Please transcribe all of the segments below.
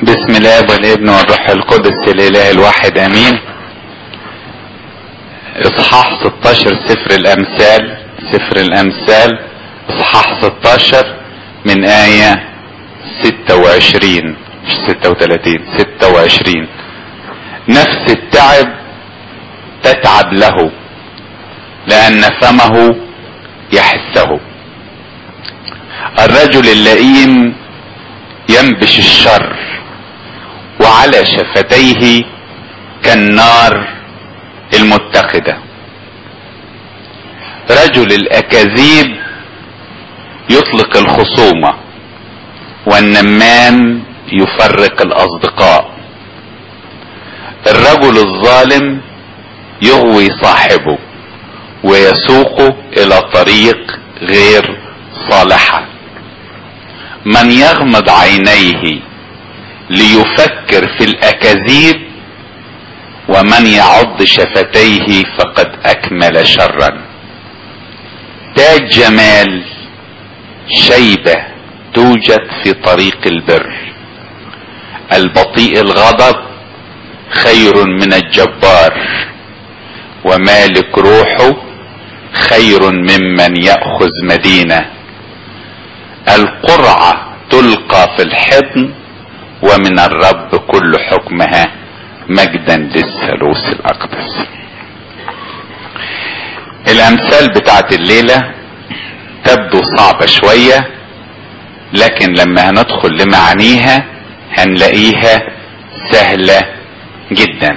بسم الله والابن والروح القدس الاله الواحد امين اصحاح 16 سفر الامثال سفر الامثال اصحاح 16 من آية 26 مش 36 26 نفس التعب تتعب له لأن فمه يحسه الرجل اللئيم ينبش الشر وعلى شفتيه كالنار المتقدة رجل الأكاذيب يطلق الخصومة والنمام يفرق الأصدقاء الرجل الظالم يغوي صاحبه ويسوقه إلى طريق غير صالحة من يغمض عينيه ليفكر في الاكاذيب ومن يعض شفتيه فقد اكمل شرا تاج جمال شيبة توجد في طريق البر البطيء الغضب خير من الجبار ومالك روحه خير ممن يأخذ مدينة القرعة تلقى في الحضن ومن الرب كل حكمها مجدا للثالوث الاقدس الامثال بتاعت الليلة تبدو صعبة شوية لكن لما هندخل لمعانيها هنلاقيها سهلة جدا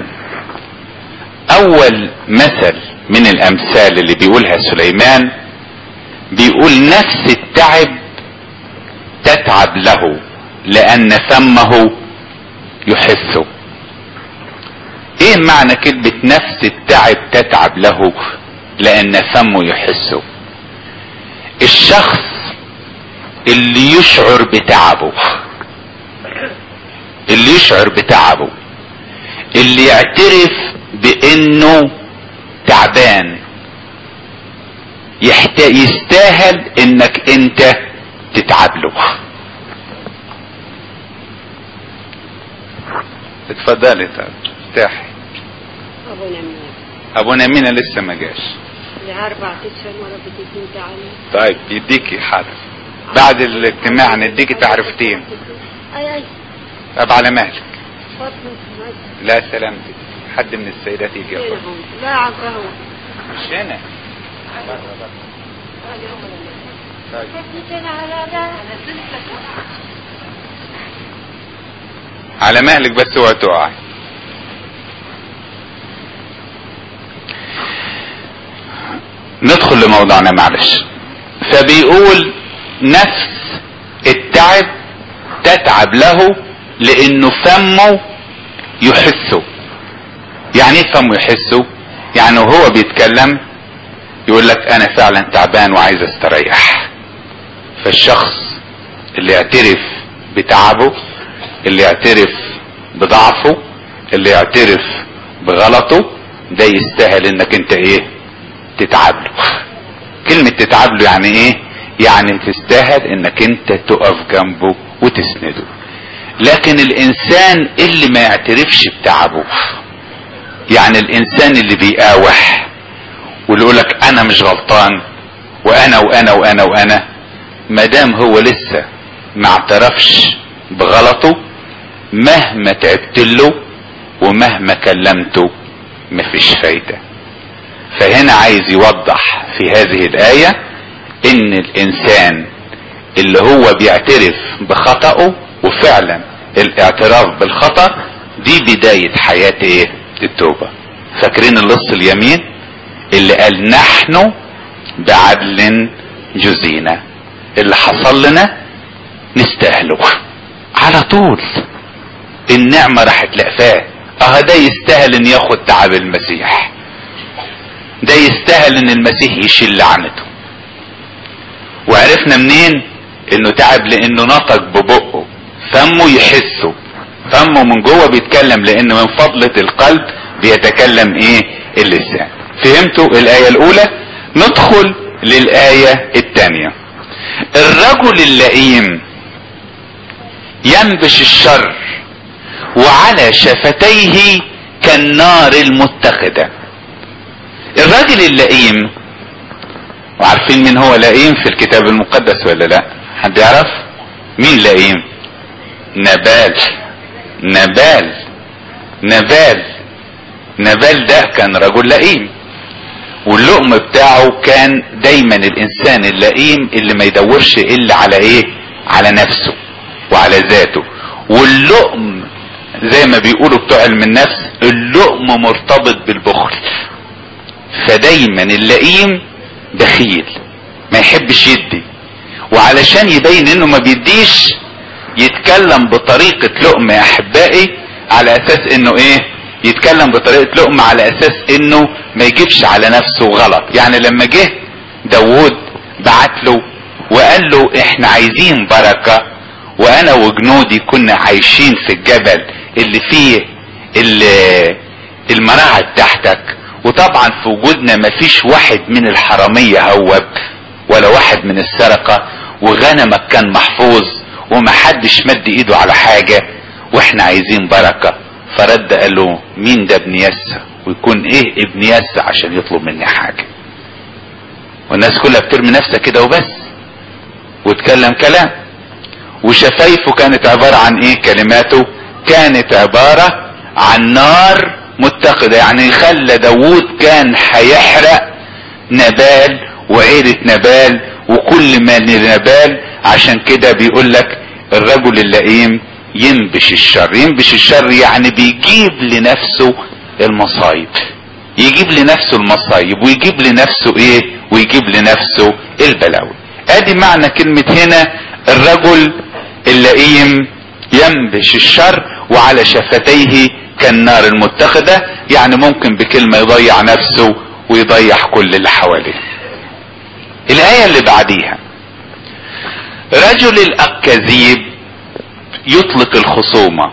اول مثل من الامثال اللي بيقولها سليمان بيقول نفس التعب تتعب له لان فمه يحسه ايه معنى كلمة نفس التعب تتعب له لان فمه يحسه الشخص اللي يشعر بتعبه اللي يشعر بتعبه اللي يعترف بانه تعبان يستاهل انك انت تتعب له اتفضلي ارتاحي ابو نمير ابو نمينة لسه ما جاش لاربع اشهر ولا بدك انت عليه طيب يديكي حاضر بعد الاجتماع نديكي تعرفتين اي اي طب على مهلك فاطمه لا سلامتك حد من السيدات يجي ياخد بينهم لا على القهوه مش هنا طيب على مهلك بس اوعى تقعي ندخل لموضوعنا معلش فبيقول نفس التعب تتعب له لانه فمه يحسه يعني ايه فمه يحسه يعني وهو بيتكلم يقول لك انا فعلا تعبان وعايز استريح فالشخص اللي يعترف بتعبه اللي يعترف بضعفه اللي يعترف بغلطه ده يستاهل انك انت ايه تتعب له كلمة تتعب له يعني ايه يعني تستاهل انك انت تقف جنبه وتسنده لكن الانسان اللي ما يعترفش بتعبه يعني الانسان اللي بيقاوح واللي يقولك انا مش غلطان وانا وانا وانا وانا ما دام هو لسه ما اعترفش بغلطه مهما تعبت له ومهما كلمته مفيش فايدة فهنا عايز يوضح في هذه الآية ان الانسان اللي هو بيعترف بخطأه وفعلا الاعتراف بالخطأ دي بداية حياة ايه التوبة فاكرين اللص اليمين اللي قال نحن بعدل جزينا اللي حصل لنا نستاهله على طول النعمة راحت لقفاه اه ده يستاهل ان ياخد تعب المسيح ده يستاهل ان المسيح يشيل لعنته وعرفنا منين انه تعب لانه نطق ببقه فمه يحسه فمه من جوه بيتكلم لان من فضلة القلب بيتكلم ايه اللسان فهمتوا الاية الاولى ندخل للاية الثانية الرجل اللئيم ينبش الشر وعلى شفتيه كالنار المتقدة الراجل اللئيم وعارفين مين هو لئيم في الكتاب المقدس ولا لا حد يعرف مين لئيم نبال نبال نبال نبال ده كان رجل لئيم واللقم بتاعه كان دايما الانسان اللئيم اللي ما يدورش الا على ايه على نفسه وعلى ذاته واللقم زي ما بيقولوا بتوع علم النفس اللقم مرتبط بالبخل فدايما اللئيم بخيل ما يحبش يدي وعلشان يبين انه ما بيديش يتكلم بطريقة لقم يا احبائي على اساس انه ايه يتكلم بطريقة لقم على اساس انه ما يجيبش على نفسه غلط يعني لما جه داوود بعت له وقال له احنا عايزين بركة وانا وجنودي كنا عايشين في الجبل اللي فيه المراعي بتاعتك وطبعا في وجودنا مفيش واحد من الحرامية هوب ولا واحد من السرقة وغنمك كان محفوظ ومحدش مد ايده على حاجة واحنا عايزين بركة فرد قال له مين ده ابن يسى ويكون ايه ابن يسى عشان يطلب مني حاجة والناس كلها بترمي نفسها كده وبس وتكلم كلام وشفايفه كانت عبارة عن ايه كلماته كانت عبارة عن نار متقدة يعني خلى داوود كان هيحرق نبال وعيلة نبال وكل ما نبال عشان كده بيقول لك الرجل اللئيم ينبش الشر ينبش الشر يعني بيجيب لنفسه المصايب يجيب لنفسه المصايب ويجيب لنفسه ايه ويجيب لنفسه البلاوي ادي معنى كلمة هنا الرجل اللئيم ينبش الشر وعلى شفتيه كالنار المتخذة يعني ممكن بكلمة يضيع نفسه ويضيع كل اللي حواليه الآية اللي بعديها رجل الأكاذيب يطلق الخصومة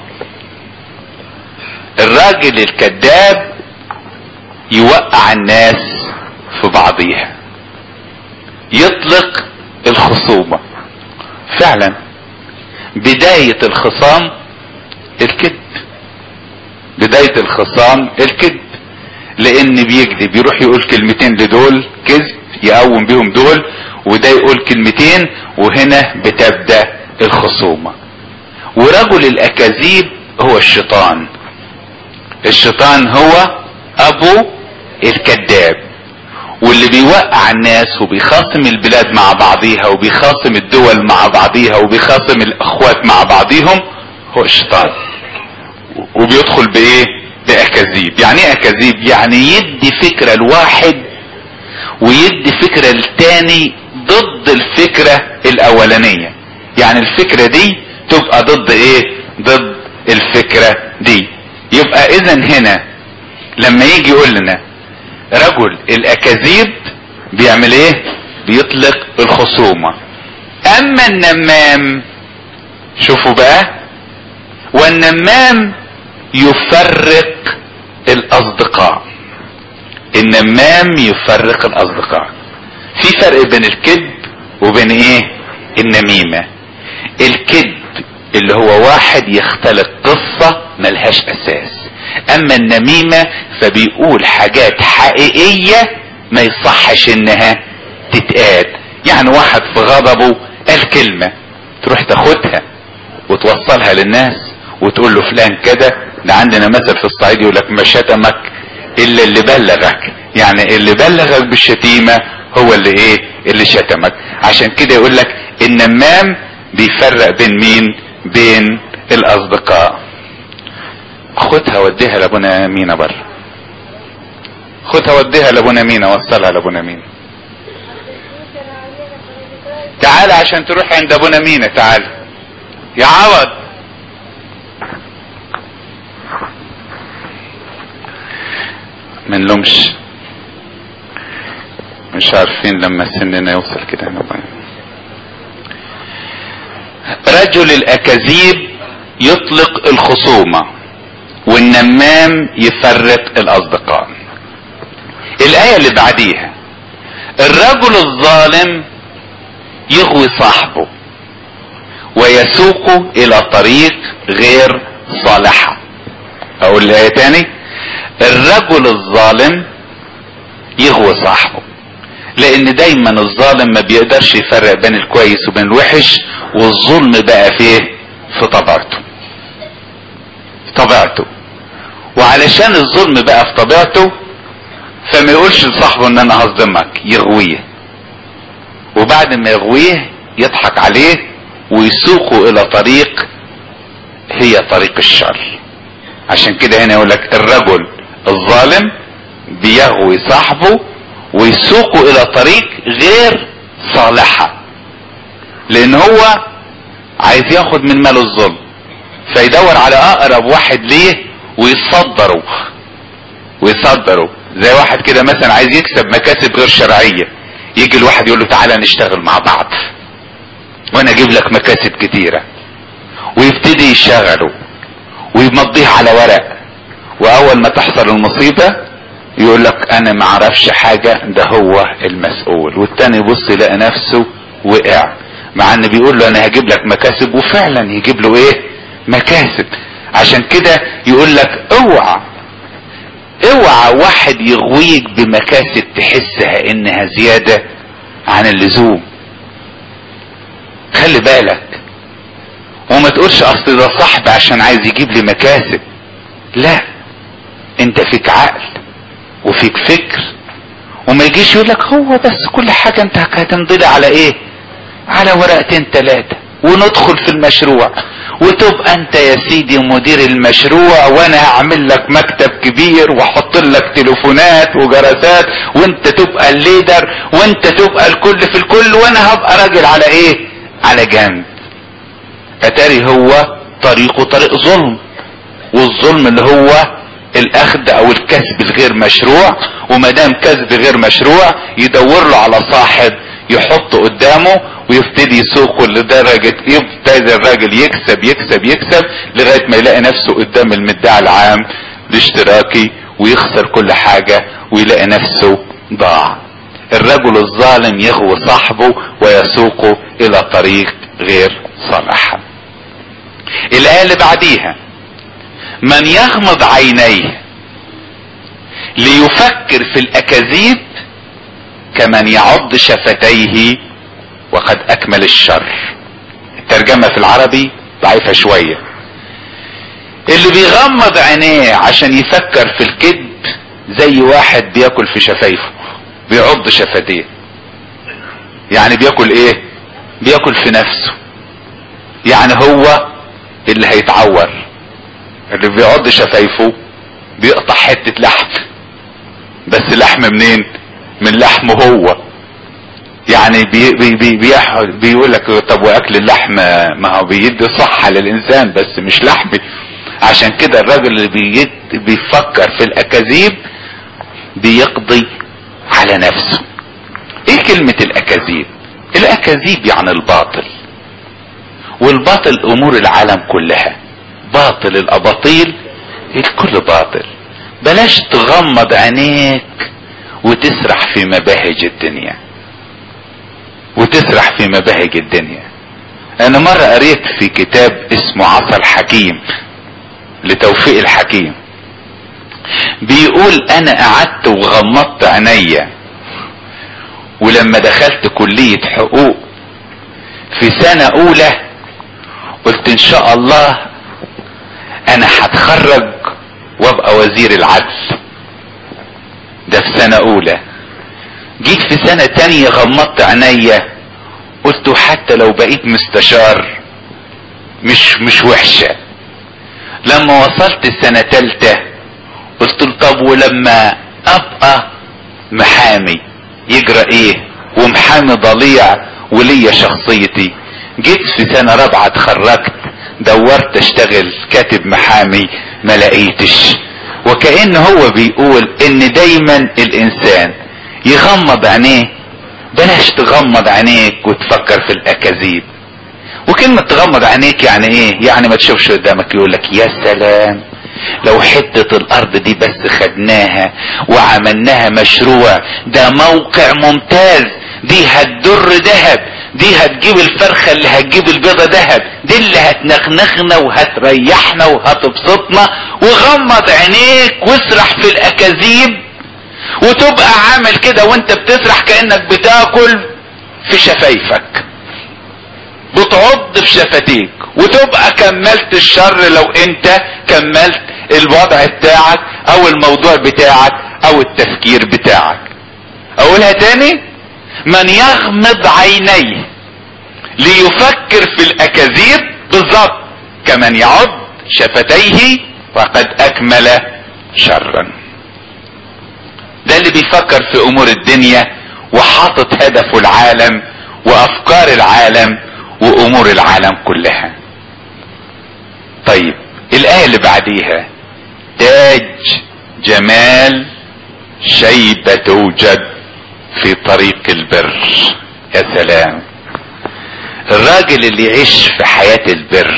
الراجل الكذاب يوقع الناس في بعضيها يطلق الخصومة فعلا بداية الخصام الكذب بداية الخصام الكذب لان بيكذب يروح يقول كلمتين لدول كذب يقوم بيهم دول وده يقول كلمتين وهنا بتبدأ الخصومة ورجل الاكاذيب هو الشيطان الشيطان هو ابو الكذاب واللي بيوقع الناس وبيخاصم البلاد مع بعضيها وبيخاصم الدول مع بعضيها وبيخاصم الاخوات مع بعضيهم هو الشيطان وبيدخل بايه باكاذيب يعني ايه اكاذيب يعني يدي فكرة الواحد ويدي فكرة التاني ضد الفكرة الاولانية يعني الفكرة دي تبقى ضد ايه ضد الفكرة دي يبقى اذا هنا لما يجي يقول لنا رجل الاكاذيب بيعمل ايه بيطلق الخصومة اما النمام شوفوا بقى والنمام يفرق الاصدقاء النمام يفرق الاصدقاء في فرق بين الكذب وبين ايه النميمة الكذب اللي هو واحد يختلق قصة ملهاش اساس اما النميمة فبيقول حاجات حقيقية ما يصحش انها تتقال يعني واحد في غضبه قال كلمة تروح تاخدها وتوصلها للناس وتقول له فلان كده ده عندنا مثل في الصعيد يقول لك ما شتمك الا اللي بلغك يعني اللي بلغك بالشتيمة هو اللي ايه اللي شتمك عشان كده يقول لك النمام بيفرق بين مين بين الاصدقاء خدها وديها لابونا مينا بره خدها وديها لابونا مينا وصلها لابونا مينا تعال عشان تروح عند ابونا مينا تعال يا عوض من لومش مش عارفين لما سننا يوصل كده هنا رجل الاكاذيب يطلق الخصومة والنمام يفرق الاصدقاء الاية اللي بعديها الرجل الظالم يغوي صاحبه ويسوقه الى طريق غير صالحة اقول الايه تاني الرجل الظالم يغوي صاحبه لان دايما الظالم ما بيقدرش يفرق بين الكويس وبين الوحش والظلم بقى فيه في طبيعته طبيعته وعلشان الظلم بقى في طبيعته فما يقولش لصاحبه ان انا هظلمك يغويه وبعد ما يغويه يضحك عليه ويسوقه الى طريق هي طريق الشر عشان كده هنا يقول لك الرجل الظالم بيغوي صاحبه ويسوقه الى طريق غير صالحة لان هو عايز ياخد من ماله الظلم فيدور على اقرب واحد ليه ويصدره ويصدره زي واحد كده مثلا عايز يكسب مكاسب غير شرعية يجي الواحد يقول له تعالى نشتغل مع بعض وانا اجيب لك مكاسب كتيرة ويبتدي يشغله ويمضيه على ورق واول ما تحصل المصيبة يقول لك انا ما اعرفش حاجة ده هو المسؤول والتاني يبص يلاقي نفسه وقع مع ان بيقول له انا هجيب لك مكاسب وفعلا يجيب له ايه مكاسب عشان كده يقول لك اوعى اوعى واحد يغويك بمكاسب تحسها انها زيادة عن اللزوم خلي بالك وما تقولش اصل ده صاحبي عشان عايز يجيب لي مكاسب لا انت فيك عقل وفيك فكر وما يجيش يقول لك هو بس كل حاجة انت هتمضي لي على ايه على ورقتين ثلاثة وندخل في المشروع وتبقى انت يا سيدي مدير المشروع وانا هعمل لك مكتب كبير واحط لك تليفونات وجرسات وانت تبقى الليدر وانت تبقى الكل في الكل وانا هبقى راجل على ايه على جنب اتاري هو طريقه طريق ظلم والظلم اللي هو الاخذ او الكسب الغير مشروع وما دام كسب غير مشروع يدور له على صاحب يحطه قدامه ويبتدي يسوقه لدرجة يبتدي الراجل يكسب يكسب يكسب لغاية ما يلاقي نفسه قدام المدعي العام الاشتراكي ويخسر كل حاجة ويلاقي نفسه ضاع الرجل الظالم يغوي صاحبه ويسوقه الى طريق غير صالح الآية اللي بعديها من يغمض عينيه ليفكر في الأكاذيب كمن يعض شفتيه وقد أكمل الشر الترجمة في العربي ضعيفة شوية اللي بيغمض عينيه عشان يفكر في الكذب زي واحد بياكل في شفايفه بيعض شفتيه يعني بياكل ايه بياكل في نفسه يعني هو اللي هيتعور اللي بيعض شفايفه بيقطع حتة لحم بس لحم منين من لحمه هو يعني بي بي بي بي بيقول لك طب واكل اللحم ما هو بيدي صحة للانسان بس مش لحمي عشان كده الراجل اللي بيد بيفكر في الاكاذيب بيقضي على نفسه ايه كلمة الاكاذيب الاكاذيب يعني الباطل والباطل امور العالم كلها باطل الاباطيل الكل باطل بلاش تغمض عينيك وتسرح في مباهج الدنيا وتسرح في مباهج الدنيا انا مرة قريت في كتاب اسمه عصا الحكيم لتوفيق الحكيم بيقول انا قعدت وغمضت عينيا ولما دخلت كلية حقوق في سنة اولى قلت ان شاء الله انا هتخرج وابقى وزير العدل ده في سنة اولى جيت في سنة تانية غمضت عينيا قلت حتى لو بقيت مستشار مش مش وحشة لما وصلت السنة تالتة قلت له طب ولما ابقى محامي يجرى ايه ومحامي ضليع وليا شخصيتي جيت في سنة رابعة اتخرجت دورت اشتغل كاتب محامي ما لقيتش وكأن هو بيقول ان دايما الانسان يغمض عينيه بلاش تغمض عينيك وتفكر في الاكاذيب وكلمة تغمض عينيك يعني ايه يعني ما تشوفش قدامك يقول لك يا سلام لو حتة الارض دي بس خدناها وعملناها مشروع ده موقع ممتاز دي هتدر ذهب دي هتجيب الفرخة اللي هتجيب البيضة ذهب دي اللي هتنخنخنا وهتريحنا وهتبسطنا وغمض عينيك واسرح في الاكاذيب وتبقى عامل كده وانت بتسرح كانك بتاكل في شفايفك بتعض في شفتيك وتبقى كملت الشر لو انت كملت الوضع بتاعك او الموضوع بتاعك او التفكير بتاعك اقولها تاني من يغمض عينيه ليفكر في الاكاذيب بالظبط كمن يعض شفتيه وقد اكمل شرا ده اللي بيفكر في امور الدنيا وحاطط هدفه العالم وافكار العالم وامور العالم كلها طيب الايه اللي بعديها تاج جمال شيبة توجد في طريق البر يا سلام الراجل اللي يعيش في حياة البر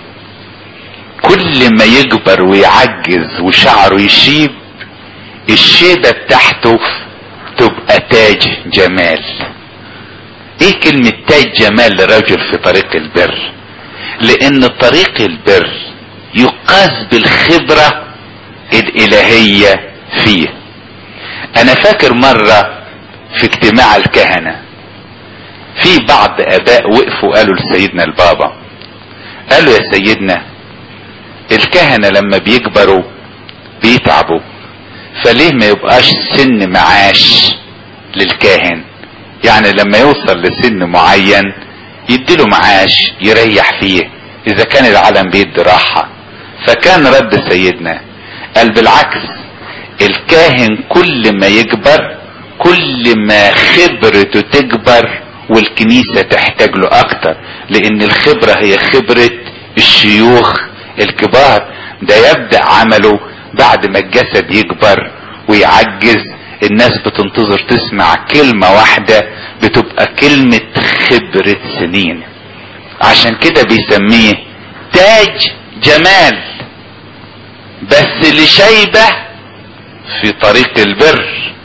كل ما يكبر ويعجز وشعره يشيب الشيبة بتاعته تبقى تاج جمال ايه كلمة تاج جمال لرجل في طريق البر لان طريق البر يقاس بالخبرة الالهية فيه انا فاكر مرة في اجتماع الكهنة في بعض اباء وقفوا قالوا لسيدنا البابا قالوا يا سيدنا الكهنة لما بيكبروا بيتعبوا فليه ما يبقاش سن معاش للكاهن يعني لما يوصل لسن معين يديله معاش يريح فيه اذا كان العالم بيدي راحة فكان رد سيدنا قال بالعكس الكاهن كل ما يكبر كل ما خبرته تكبر والكنيسة تحتاج له اكتر لان الخبرة هي خبرة الشيوخ الكبار ده يبدأ عمله بعد ما الجسد يكبر ويعجز الناس بتنتظر تسمع كلمة واحدة بتبقى كلمة خبرة سنين عشان كده بيسميه تاج جمال بس لشيبة في طريق البر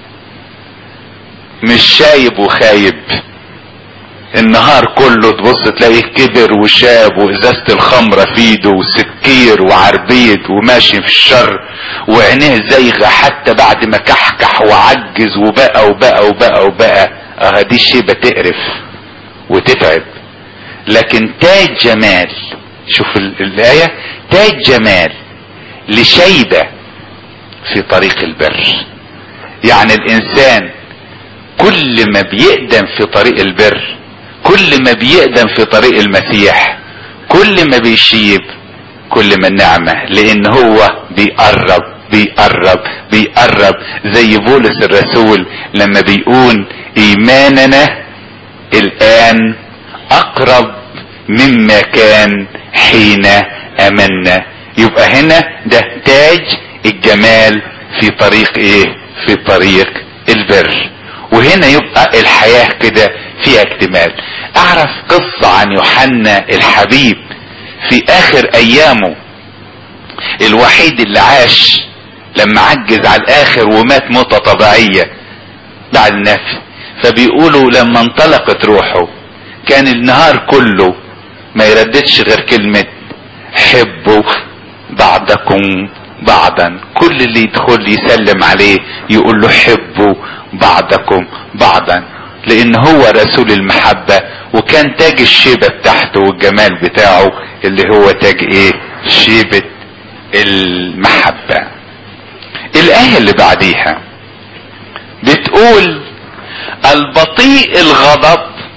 مش شايب وخايب النهار كله تبص تلاقيه كبر وشاب وازازة الخمرة في ايده وسكير وعربيد وماشي في الشر وعينيه زيغة حتى بعد ما كحكح وعجز وبقى وبقى وبقى وبقى اه دي شيبة تقرف وتتعب لكن تاج جمال شوف الآية تاج جمال لشيبة في طريق البر يعني الانسان كل ما بيقدم في طريق البر كل ما بيقدم في طريق المسيح كل ما بيشيب كل ما النعمة لان هو بيقرب بيقرب بيقرب زي بولس الرسول لما بيقول ايماننا الان اقرب مما كان حين امنا يبقى هنا ده تاج الجمال في طريق ايه في طريق البر وهنا يبقى الحياة كده فيها اكتمال اعرف قصة عن يوحنا الحبيب في اخر ايامه الوحيد اللي عاش لما عجز على الاخر ومات موتة طبيعية بعد النفي فبيقولوا لما انطلقت روحه كان النهار كله ما يرددش غير كلمة حبوا بعضكم بعضا كل اللي يدخل يسلم عليه يقول له حبوا بعضكم بعضا لان هو رسول المحبة وكان تاج الشيبة بتاعته والجمال بتاعه اللي هو تاج ايه شيبة المحبة الايه اللي بعديها بتقول البطيء الغضب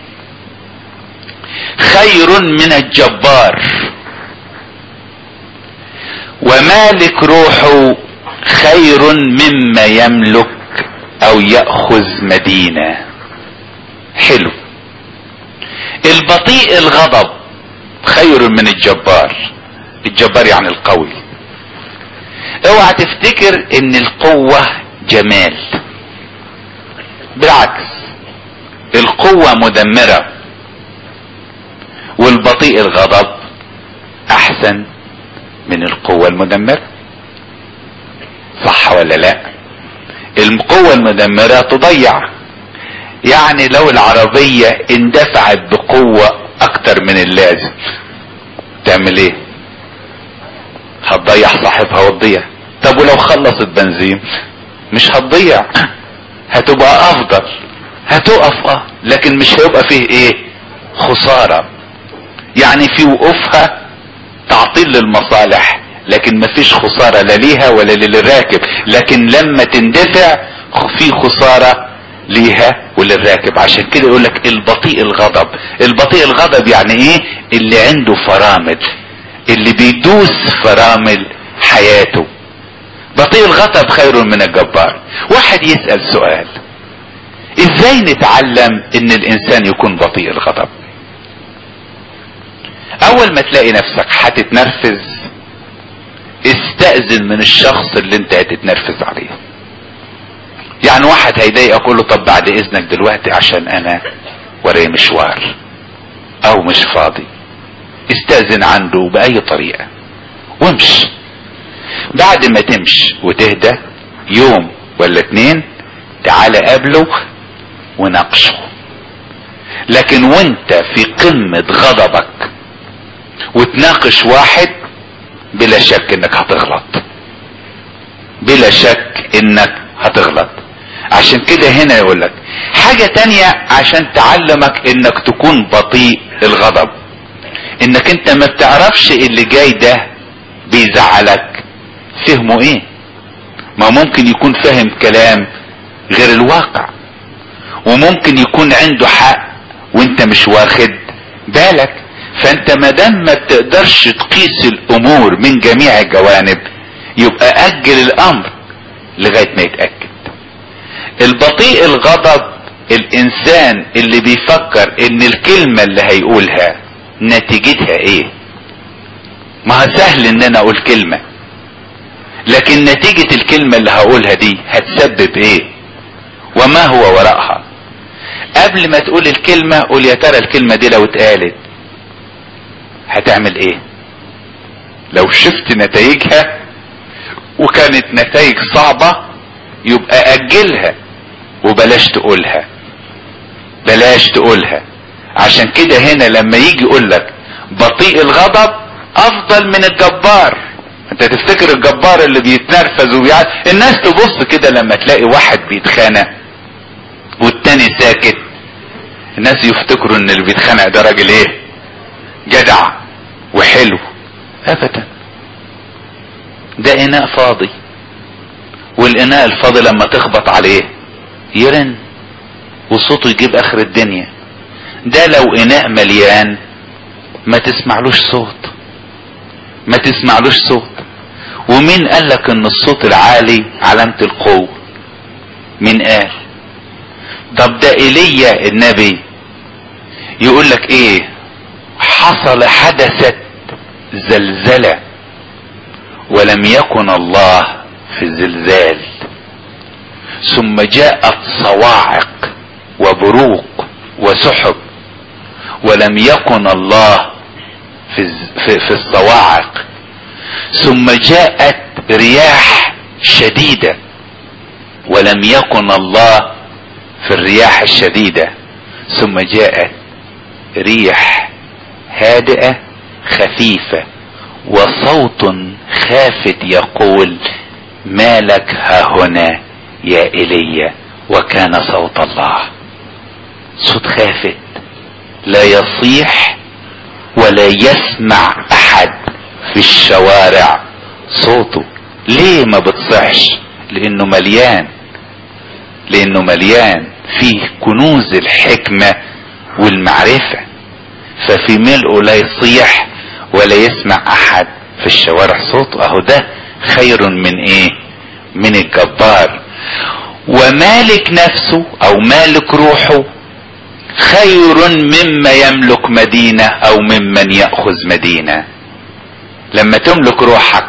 خير من الجبار ومالك روحه خير مما يملك او ياخذ مدينه حلو البطيء الغضب خير من الجبار الجبار يعني القوي اوعى تفتكر ان القوة جمال بالعكس القوة مدمرة والبطيء الغضب احسن من القوة المدمرة صح ولا لا القوة المدمرة تضيع يعني لو العربية اندفعت بقوة اكتر من اللازم تعمل ايه هتضيع تريح صاحبها وتضيع طب ولو خلصت بنزين مش هتضيع هتبقى افضل هتقف اه لكن مش هيبقى فيه ايه خسارة يعني في وقوفها تعطيل للمصالح لكن مفيش خسارة لا ليها ولا للراكب لكن لما تندفع في خسارة ليها وللراكب عشان كده يقول لك البطيء الغضب البطيء الغضب يعني ايه اللي عنده فرامل اللي بيدوس فرامل حياته بطيء الغضب خير من الجبار واحد يسأل سؤال ازاي نتعلم ان الانسان يكون بطيء الغضب اول ما تلاقي نفسك هتتنرفز استأذن من الشخص اللي انت هتتنرفز عليه يعني واحد هيضايقك اقول له طب بعد اذنك دلوقتي عشان انا ورايا مشوار او مش فاضي استأذن عنده بأي طريقة وامشي بعد ما تمشي وتهدى يوم ولا اتنين تعالى قابله وناقشه لكن وانت في قمة غضبك وتناقش واحد بلا شك انك هتغلط بلا شك انك هتغلط عشان كده هنا يقول لك حاجة تانية عشان تعلمك انك تكون بطيء الغضب انك انت ما بتعرفش اللي جاي ده بيزعلك فهمه ايه ما ممكن يكون فاهم كلام غير الواقع وممكن يكون عنده حق وانت مش واخد بالك فانت ما دام ما بتقدرش تقيس الامور من جميع الجوانب يبقى اجل الامر لغايه ما يتاكد البطيء الغضب الانسان اللي بيفكر ان الكلمه اللي هيقولها نتيجتها ايه ما هو سهل ان انا اقول كلمه لكن نتيجه الكلمه اللي هقولها دي هتسبب ايه وما هو وراءها قبل ما تقول الكلمه قول يا ترى الكلمه دي لو اتقالت هتعمل ايه لو شفت نتائجها وكانت نتائج صعبة يبقى اجلها وبلاش تقولها بلاش تقولها عشان كده هنا لما يجي يقولك بطيء الغضب افضل من الجبار انت تفتكر الجبار اللي بيتنرفز وبيعد الناس تبص كده لما تلاقي واحد بيتخانق والتاني ساكت الناس يفتكروا ان اللي بيتخانق ده راجل ايه جدع وحلو ابدا ده اناء فاضي والاناء الفاضي لما تخبط عليه يرن وصوته يجيب اخر الدنيا ده لو اناء مليان ما تسمعلوش صوت ما تسمعلوش صوت ومين قال لك ان الصوت العالي علامة القوة مين قال طب ده ايليا النبي يقول لك ايه حصل حدثت زلزلة ولم يكن الله في الزلزال ثم جاءت صواعق وبروق وسحب ولم يكن الله في, في, في الصواعق ثم جاءت رياح شديدة ولم يكن الله في الرياح الشديدة ثم جاءت ريح هادئة خفيفة وصوت خافت يقول ما لك ها هنا يا ايليا وكان صوت الله صوت خافت لا يصيح ولا يسمع احد في الشوارع صوته ليه ما بتصحش لانه مليان لانه مليان فيه كنوز الحكمة والمعرفة ففي ملئه لا يصيح ولا يسمع احد في الشوارع صوته اهو ده خير من ايه من الجبار ومالك نفسه او مالك روحه خير مما يملك مدينة او ممن يأخذ مدينة لما تملك روحك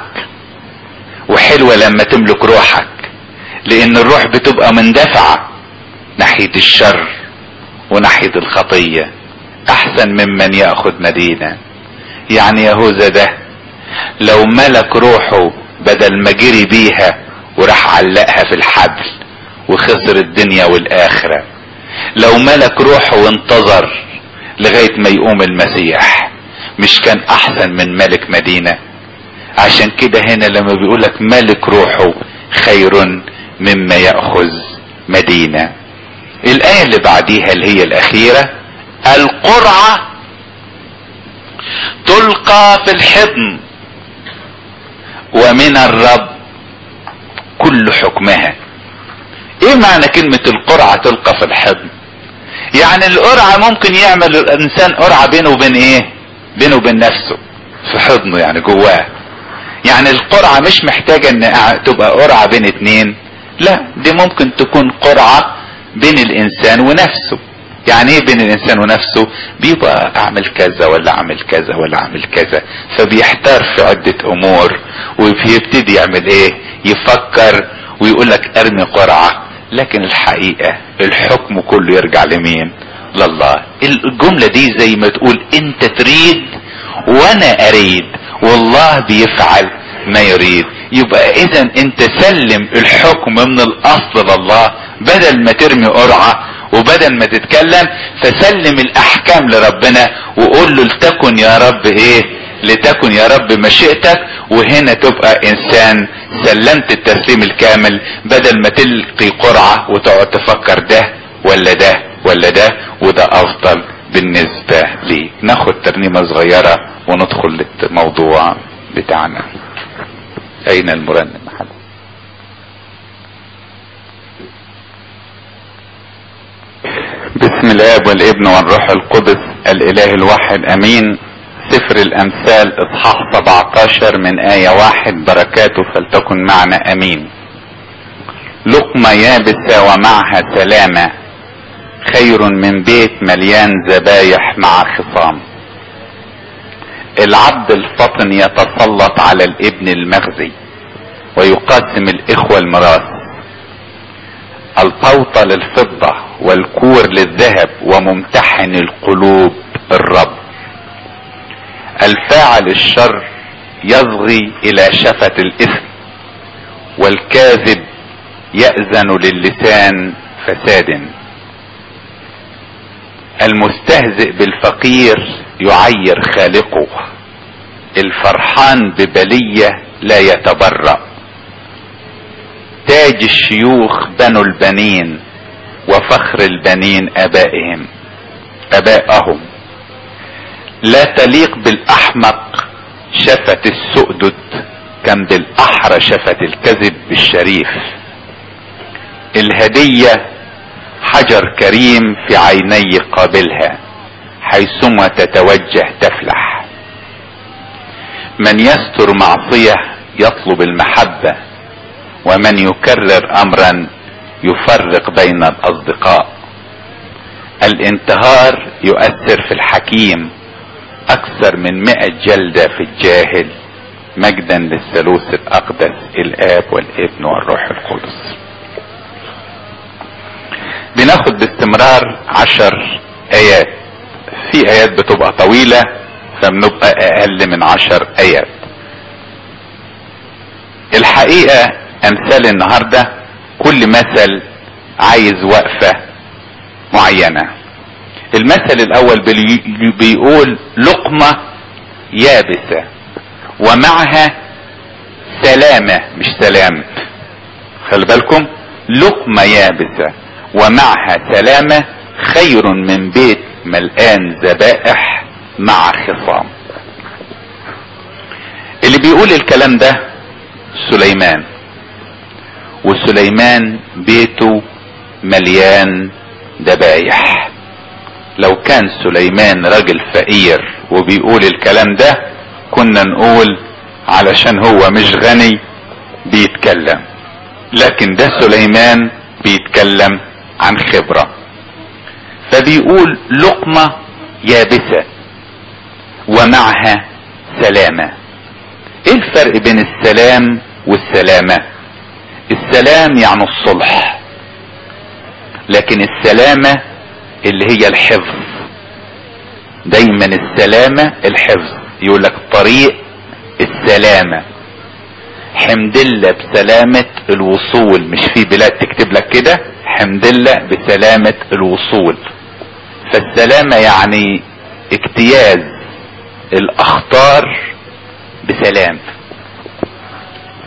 وحلوة لما تملك روحك لان الروح بتبقى مندفعة ناحية الشر وناحية الخطية احسن ممن يأخذ مدينة يعني يهوذا ده لو ملك روحه بدل ما جري بيها وراح علقها في الحبل وخسر الدنيا والاخرة لو ملك روحه وانتظر لغاية ما يقوم المسيح مش كان احسن من ملك مدينة عشان كده هنا لما بيقولك ملك روحه خير مما يأخذ مدينة الآية اللي بعديها اللي هي الأخيرة القرعة تلقى في الحضن ومن الرب كل حكمها ايه معنى كلمة القرعة تلقى في الحضن يعني القرعة ممكن يعمل الانسان قرعة بينه وبين ايه بينه وبين نفسه في حضنه يعني جواه يعني القرعة مش محتاجة ان تبقى قرعة بين اتنين لا دي ممكن تكون قرعة بين الانسان ونفسه يعني ايه بين الانسان ونفسه بيبقى اعمل كذا ولا اعمل كذا ولا اعمل كذا فبيحتار في عدة امور وبيبتدي يعمل ايه يفكر ويقول لك ارمي قرعة لكن الحقيقة الحكم كله يرجع لمين لله الجملة دي زي ما تقول انت تريد وانا اريد والله بيفعل ما يريد يبقى اذا انت سلم الحكم من الاصل لله بدل ما ترمي قرعة وبدل ما تتكلم فسلم الاحكام لربنا وقول له لتكن يا رب ايه لتكن يا رب مشيئتك وهنا تبقى انسان سلمت التسليم الكامل بدل ما تلقي قرعة وتقعد تفكر ده ولا ده ولا ده وده افضل بالنسبة لي ناخد ترنيمة صغيرة وندخل للموضوع بتاعنا اين المرنم محل بسم الاب والابن والروح القدس الاله الواحد امين سفر الامثال اصحاح 17 من آية واحد بركاته فلتكن معنا امين لقمة يابسة ومعها سلامة خير من بيت مليان ذبايح مع خصام العبد الفطن يتسلط على الابن المغزي ويقسم الاخوة الميراث القوطة للفضة والكور للذهب وممتحن القلوب الرب الفاعل الشر يصغي الى شفة الاثم والكاذب يأذن للسان فساد المستهزئ بالفقير يعير خالقه الفرحان ببلية لا يتبرأ تاج الشيوخ بنو البنين وفخر البنين ابائهم ابائهم لا تليق بالاحمق شفة السؤدد كم بالاحرى شفة الكذب بالشريف الهدية حجر كريم في عيني قابلها حيثما تتوجه تفلح من يستر معصية يطلب المحبة ومن يكرر امرا يفرق بين الاصدقاء الانتهار يؤثر في الحكيم اكثر من مئة جلدة في الجاهل مجدا للثالوث الاقدس الاب والابن والروح القدس بناخد باستمرار عشر ايات في ايات بتبقى طويلة فبنبقى اقل من عشر ايات الحقيقة امثال النهاردة كل مثل عايز وقفة معينة المثل الاول بيقول لقمة يابسة ومعها سلامة مش سلام خلي بالكم لقمة يابسة ومعها سلامة خير من بيت ملآن ذبائح مع خصام اللي بيقول الكلام ده سليمان وسليمان بيته مليان ذبايح لو كان سليمان راجل فقير وبيقول الكلام ده كنا نقول علشان هو مش غني بيتكلم لكن ده سليمان بيتكلم عن خبرة فبيقول لقمة يابسة ومعها سلامة ايه الفرق بين السلام والسلامة السلام يعني الصلح لكن السلامة اللي هي الحفظ دايما السلامة الحفظ يقول لك طريق السلامة حمدلة بسلامة الوصول مش في بلاد تكتب لك كده حمدلة بسلامة الوصول فالسلامة يعني اجتياز الاخطار بسلام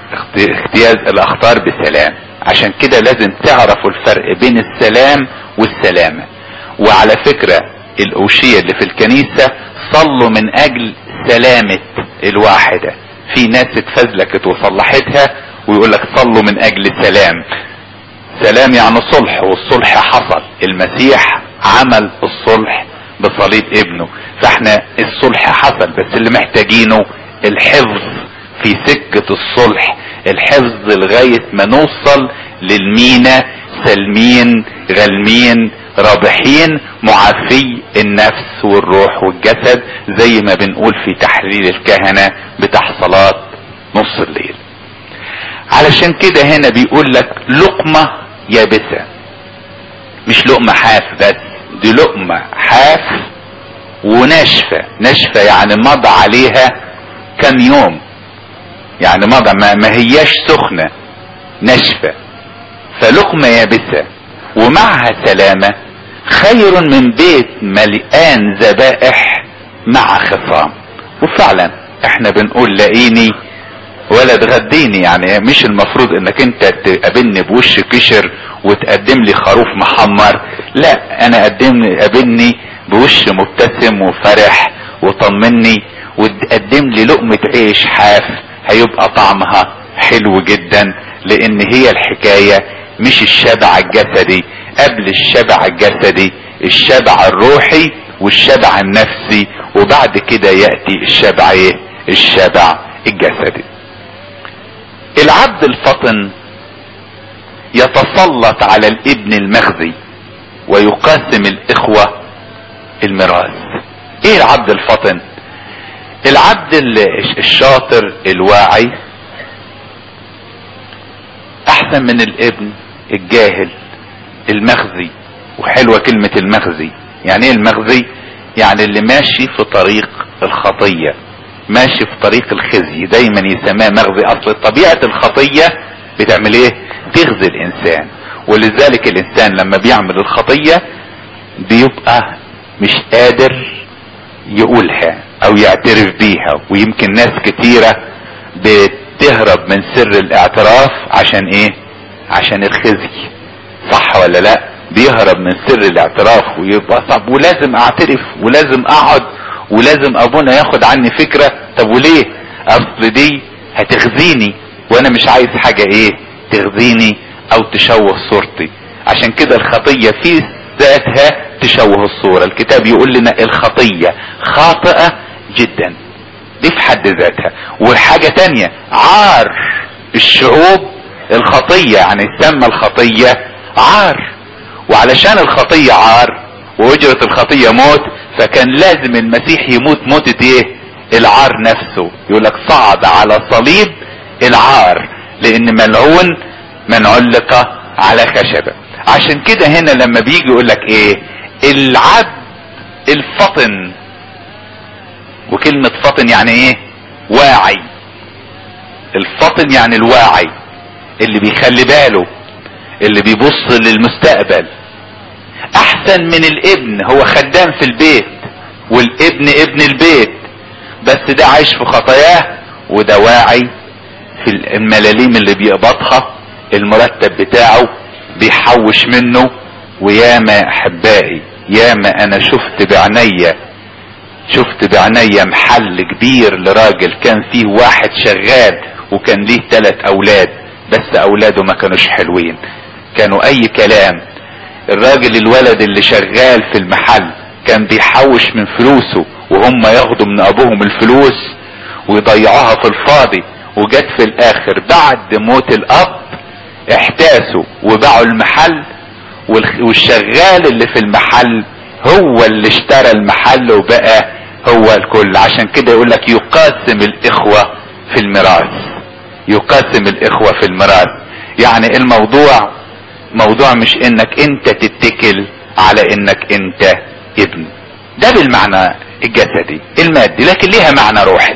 اخت- اجتياز الاخطار بسلام عشان كده لازم تعرفوا الفرق بين السلام والسلامة وعلى فكرة الاوشية اللي في الكنيسة صلوا من اجل سلامة الواحدة في ناس اتفزلكت وصلحتها ويقول لك صلوا من اجل سلام سلام يعني صلح والصلح حصل المسيح عمل الصلح بصليب ابنه فاحنا الصلح حصل بس اللي محتاجينه الحفظ في سكة الصلح الحفظ لغاية ما نوصل للمينا سالمين غالمين رابحين معافي النفس والروح والجسد زي ما بنقول في تحليل الكهنة بتاع صلاة نص الليل علشان كده هنا بيقول لك لقمة يابسة مش لقمة حاف بس دي لقمة حاف وناشفة ناشفة يعني مضى عليها كم يوم يعني مضى ما, ما هياش سخنة ناشفة فلقمة يابسة ومعها سلامة خير من بيت ملئان ذبائح مع خصام وفعلا احنا بنقول لاقيني ولا تغديني يعني مش المفروض انك انت تقابلني بوش كشر وتقدم لي خروف محمر لا انا قدمني قابلني بوش مبتسم وفرح وطمني وتقدم لي لقمة عيش حاف هيبقى طعمها حلو جدا لان هي الحكاية مش الشبع الجسدي قبل الشبع الجسدي الشبع الروحي والشبع النفسي وبعد كده يأتي الشبع ايه الشبع الجسدي العبد الفطن يتسلط على الابن المخزي ويقاسم الاخوة الميراث ايه العبد الفطن العبد ال- الشاطر الواعي احسن من الابن الجاهل المخزي وحلوة كلمة المخزي يعني ايه المخزي يعني اللي ماشي في طريق الخطية ماشي في طريق الخزي دايما يسماه مغزي اصل طبيعة الخطية بتعمل ايه تغزي الانسان ولذلك الانسان لما بيعمل الخطية بيبقى مش قادر يقولها او يعترف بيها ويمكن ناس كتيرة بتهرب من سر الاعتراف عشان ايه عشان الخزي صح ولا لا بيهرب من سر الاعتراف ويبقى طب ولازم اعترف ولازم اقعد ولازم ابونا ياخد عني فكرة طب وليه اصل دي هتخزيني وانا مش عايز حاجة ايه تخزيني او تشوه صورتي عشان كده الخطية في ذاتها تشوه الصورة الكتاب يقول لنا الخطية خاطئة جدا دي في حد ذاتها وحاجة تانية عار الشعوب الخطية يعني سمى الخطية عار وعلشان الخطية عار وأجرة الخطية موت فكان لازم المسيح يموت موتة ايه العار نفسه يقول لك صعد على صليب العار لان ملعون من علق على خشبة عشان كده هنا لما بيجي يقول لك ايه العبد الفطن وكلمة فطن يعني ايه واعي الفطن يعني الواعي اللي بيخلي باله اللي بيبص للمستقبل احسن من الابن هو خدام في البيت والابن ابن البيت بس ده عايش في خطاياه وده واعي في الملاليم اللي بيقبضها المرتب بتاعه بيحوش منه وياما يا احبائي ياما انا شفت بعينيا شفت بعينيا محل كبير لراجل كان فيه واحد شغال وكان ليه ثلاث اولاد بس اولاده ما كانوش حلوين كانوا اي كلام الراجل الولد اللي شغال في المحل كان بيحوش من فلوسه وهم ياخدوا من ابوهم الفلوس ويضيعوها في الفاضي وجت في الاخر بعد موت الاب احتاسوا وباعوا المحل والخ- والشغال اللي في المحل هو اللي اشترى المحل وبقى هو الكل عشان كده يقول لك يقاسم الاخوة في الميراث يقاسم الاخوة في الميراث يعني الموضوع موضوع مش انك انت تتكل على انك انت ابن ده بالمعنى الجسدي المادي لكن ليها معنى روحي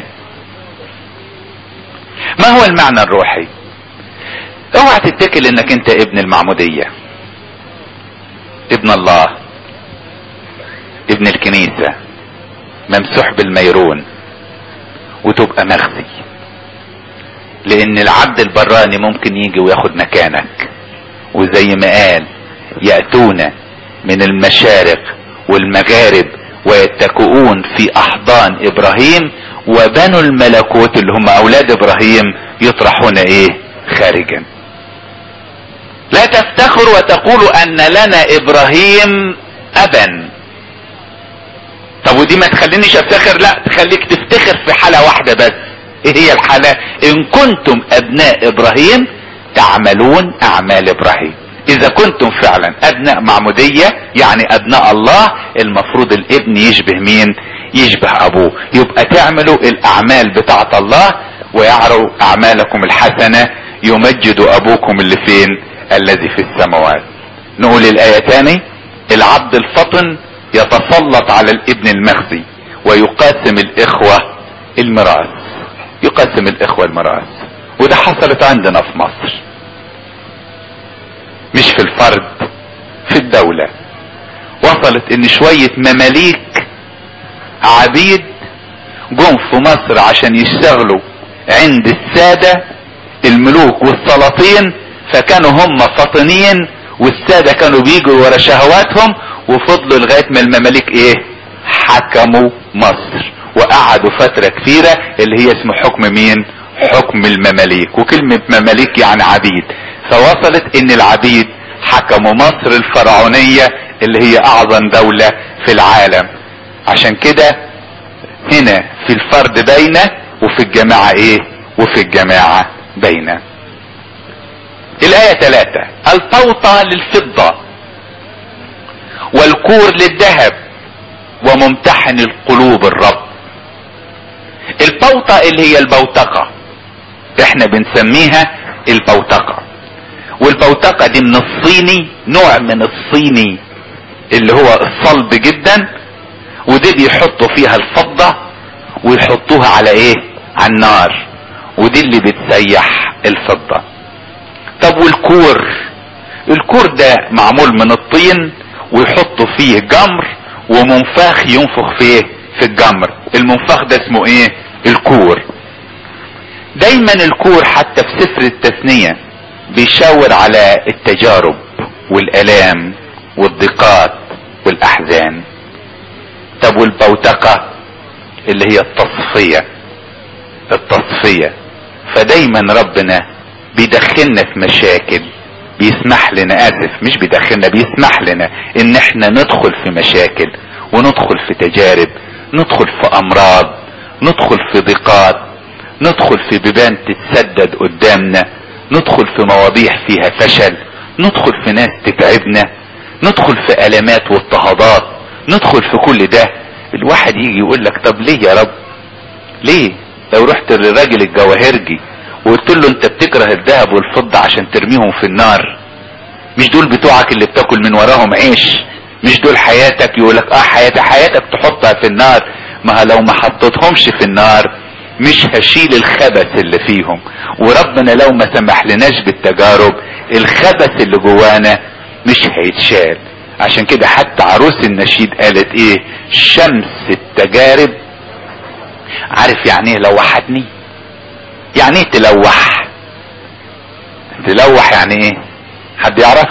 ما هو المعنى الروحي اوعى تتكل انك انت ابن المعمودية ابن الله ابن الكنيسة ممسوح بالميرون وتبقى مخزي لان العبد البراني ممكن يجي وياخد مكانك وزي ما قال يأتون من المشارق والمغارب ويتكئون في احضان ابراهيم وبنو الملكوت اللي هم اولاد ابراهيم يطرحون ايه خارجا لا تفتخروا وتقولوا ان لنا ابراهيم ابا طب ودي ما تخلينيش افتخر لا تخليك تفتخر في حالة واحدة بس ايه هي الحالة ان كنتم ابناء ابراهيم تعملون اعمال ابراهيم اذا كنتم فعلا ابناء معمودية يعني ابناء الله المفروض الابن يشبه مين يشبه ابوه يبقى تعملوا الاعمال بتاعت الله ويعروا اعمالكم الحسنة يمجد ابوكم اللي فين الذي في السماوات نقول الايه تاني العبد الفطن يتسلط على الابن المخزي ويقاسم الاخوة الميراث يقاسم الاخوة الميراث وده حصلت عندنا في مصر مش في الفرد في الدولة وصلت ان شوية مماليك عبيد جم في مصر عشان يشتغلوا عند السادة الملوك والسلاطين فكانوا هم فاطنين والسادة كانوا بيجوا ورا شهواتهم وفضلوا لغاية ما المماليك ايه حكموا مصر وقعدوا فترة كثيرة اللي هي اسمه حكم مين حكم المماليك وكلمة مماليك يعني عبيد فوصلت ان العبيد حكموا مصر الفرعونية اللي هي اعظم دولة في العالم عشان كده هنا في الفرد بينه وفي الجماعة ايه وفي الجماعة بينه الآية ثلاثة الطوطة للفضة والكور للذهب وممتحن القلوب الرب البوطة اللي هي البوتقة احنا بنسميها البوتقة والبوتقة دي من الصيني نوع من الصيني اللي هو الصلب جدا ودي بيحطوا فيها الفضة ويحطوها على ايه على النار ودي اللي بتسيح الفضة طب والكور الكور ده معمول من الطين ويحطوا فيه جمر ومنفاخ ينفخ فيه في الجمر المنفاخ ده اسمه ايه الكور دايما الكور حتى في سفر التثنية بيشاور على التجارب والالام والضيقات والاحزان طب والبوتقة اللي هي التصفية التصفية فدايما ربنا بيدخلنا في مشاكل بيسمح لنا اسف مش بيدخلنا بيسمح لنا ان احنا ندخل في مشاكل وندخل في تجارب ندخل في امراض ندخل في ضيقات ندخل في بيبان تتسدد قدامنا ندخل في مواضيع فيها فشل ندخل في ناس تتعبنا ندخل في المات واضطهادات ندخل في كل ده الواحد يجي يقول لك طب ليه يا رب ليه لو رحت للراجل الجواهرجي وقلت له انت بتكره الذهب والفضة عشان ترميهم في النار مش دول بتوعك اللي بتاكل من وراهم عيش مش دول حياتك يقولك اه حياتي حياتك تحطها في النار ما لو ما حطيتهمش في النار مش هشيل الخبث اللي فيهم وربنا لو ما سمح لناش بالتجارب الخبث اللي جوانا مش هيتشال عشان كده حتى عروس النشيد قالت ايه شمس التجارب عارف يعني ايه لوحتني يعني ايه تلوح تلوح يعني ايه حد يعرف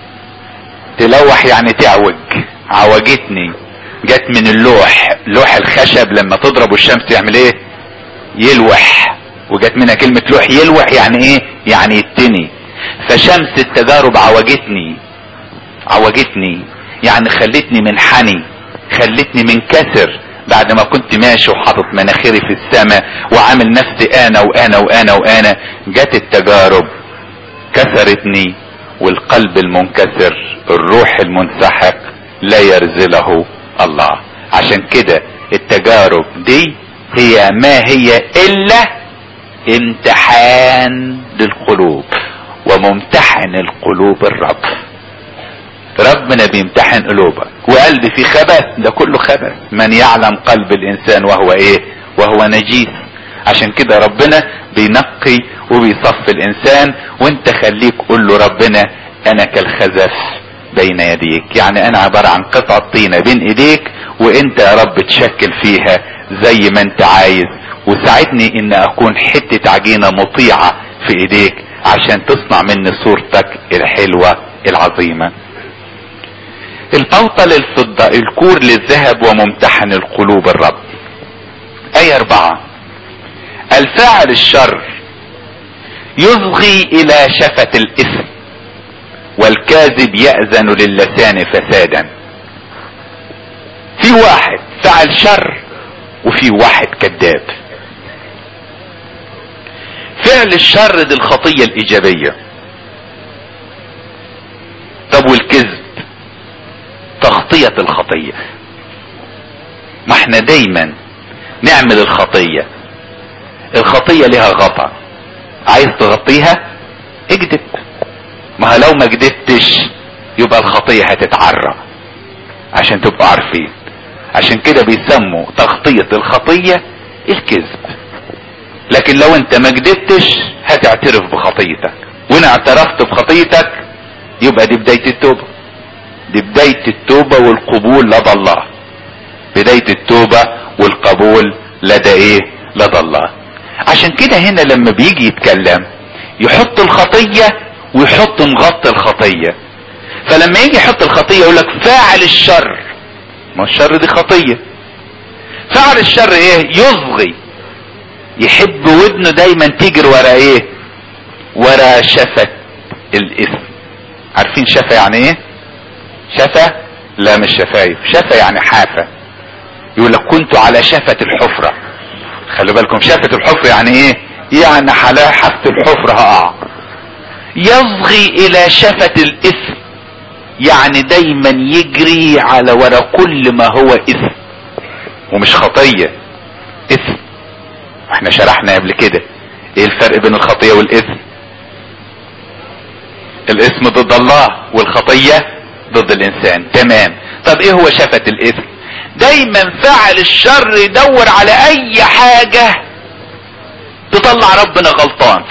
تلوح يعني تعوج عوجتني جت من اللوح لوح الخشب لما تضرب الشمس يعمل ايه يلوح وجت منها كلمة لوح يلوح يعني ايه يعني يتني فشمس التجارب عوجتني عوجتني يعني خلتني منحني خلتني منكسر بعد ما كنت ماشي وحاطط مناخيري في السماء وعامل نفسي انا وانا وانا وانا جت التجارب كسرتني والقلب المنكسر الروح المنسحق لا يرزله الله عشان كده التجارب دي هي ما هي الا امتحان للقلوب وممتحن القلوب الرب ربنا بيمتحن قلوبك وقلبي في خبث ده كله خبث من يعلم قلب الانسان وهو ايه وهو نجيس عشان كده ربنا بينقي وبيصفي الانسان وانت خليك قول له ربنا انا كالخزف بين يديك يعني انا عبارة عن قطعة طينة بين ايديك وانت يا رب تشكل فيها زي ما انت عايز وساعدني ان اكون حتة عجينة مطيعة في ايديك عشان تصنع مني صورتك الحلوة العظيمة البوطة للفضة الكور للذهب وممتحن القلوب الرب اي اربعة الفاعل الشر يصغي الى شفة الاثم والكاذب يأذن للسان فسادا في واحد فعل شر وفي واحد كذاب فعل الشر دي الخطية الايجابية طب والكذب تغطية الخطية ما احنا دايما نعمل الخطية الخطية لها غطا عايز تغطيها اكذب ما لو ما كدبتش يبقى الخطية هتتعرى عشان تبقوا عارفين عشان كده بيسموا تغطية الخطية الكذب لكن لو انت ما كدبتش هتعترف بخطيتك وان اعترفت بخطيتك يبقى دي بداية التوبة دي بداية التوبة والقبول لدى الله بداية التوبة والقبول لدى ايه لدى الله عشان كده هنا لما بيجي يتكلم يحط الخطية ويحط مغطي الخطية فلما يجي يحط الخطية يقول لك فاعل الشر ما الشر دي خطية فاعل الشر ايه يصغي يحب ودنه دايما تجري ورا ايه ورا شفة الاثم عارفين شفة يعني ايه شفة لا مش شفايف شفة يعني حافة يقول لك كنت على شفة الحفرة خلي بالكم شفة الحفرة يعني ايه يعني على حافة الحفرة هقع يصغي الى شفة الاثم يعني دايما يجري على ورا كل ما هو اثم ومش خطية اثم احنا شرحنا قبل كده ايه الفرق بين الخطية والاثم الاثم ضد الله والخطية ضد الانسان تمام طب ايه هو شفة الاثم دايما فاعل الشر يدور على اي حاجة تطلع ربنا غلطان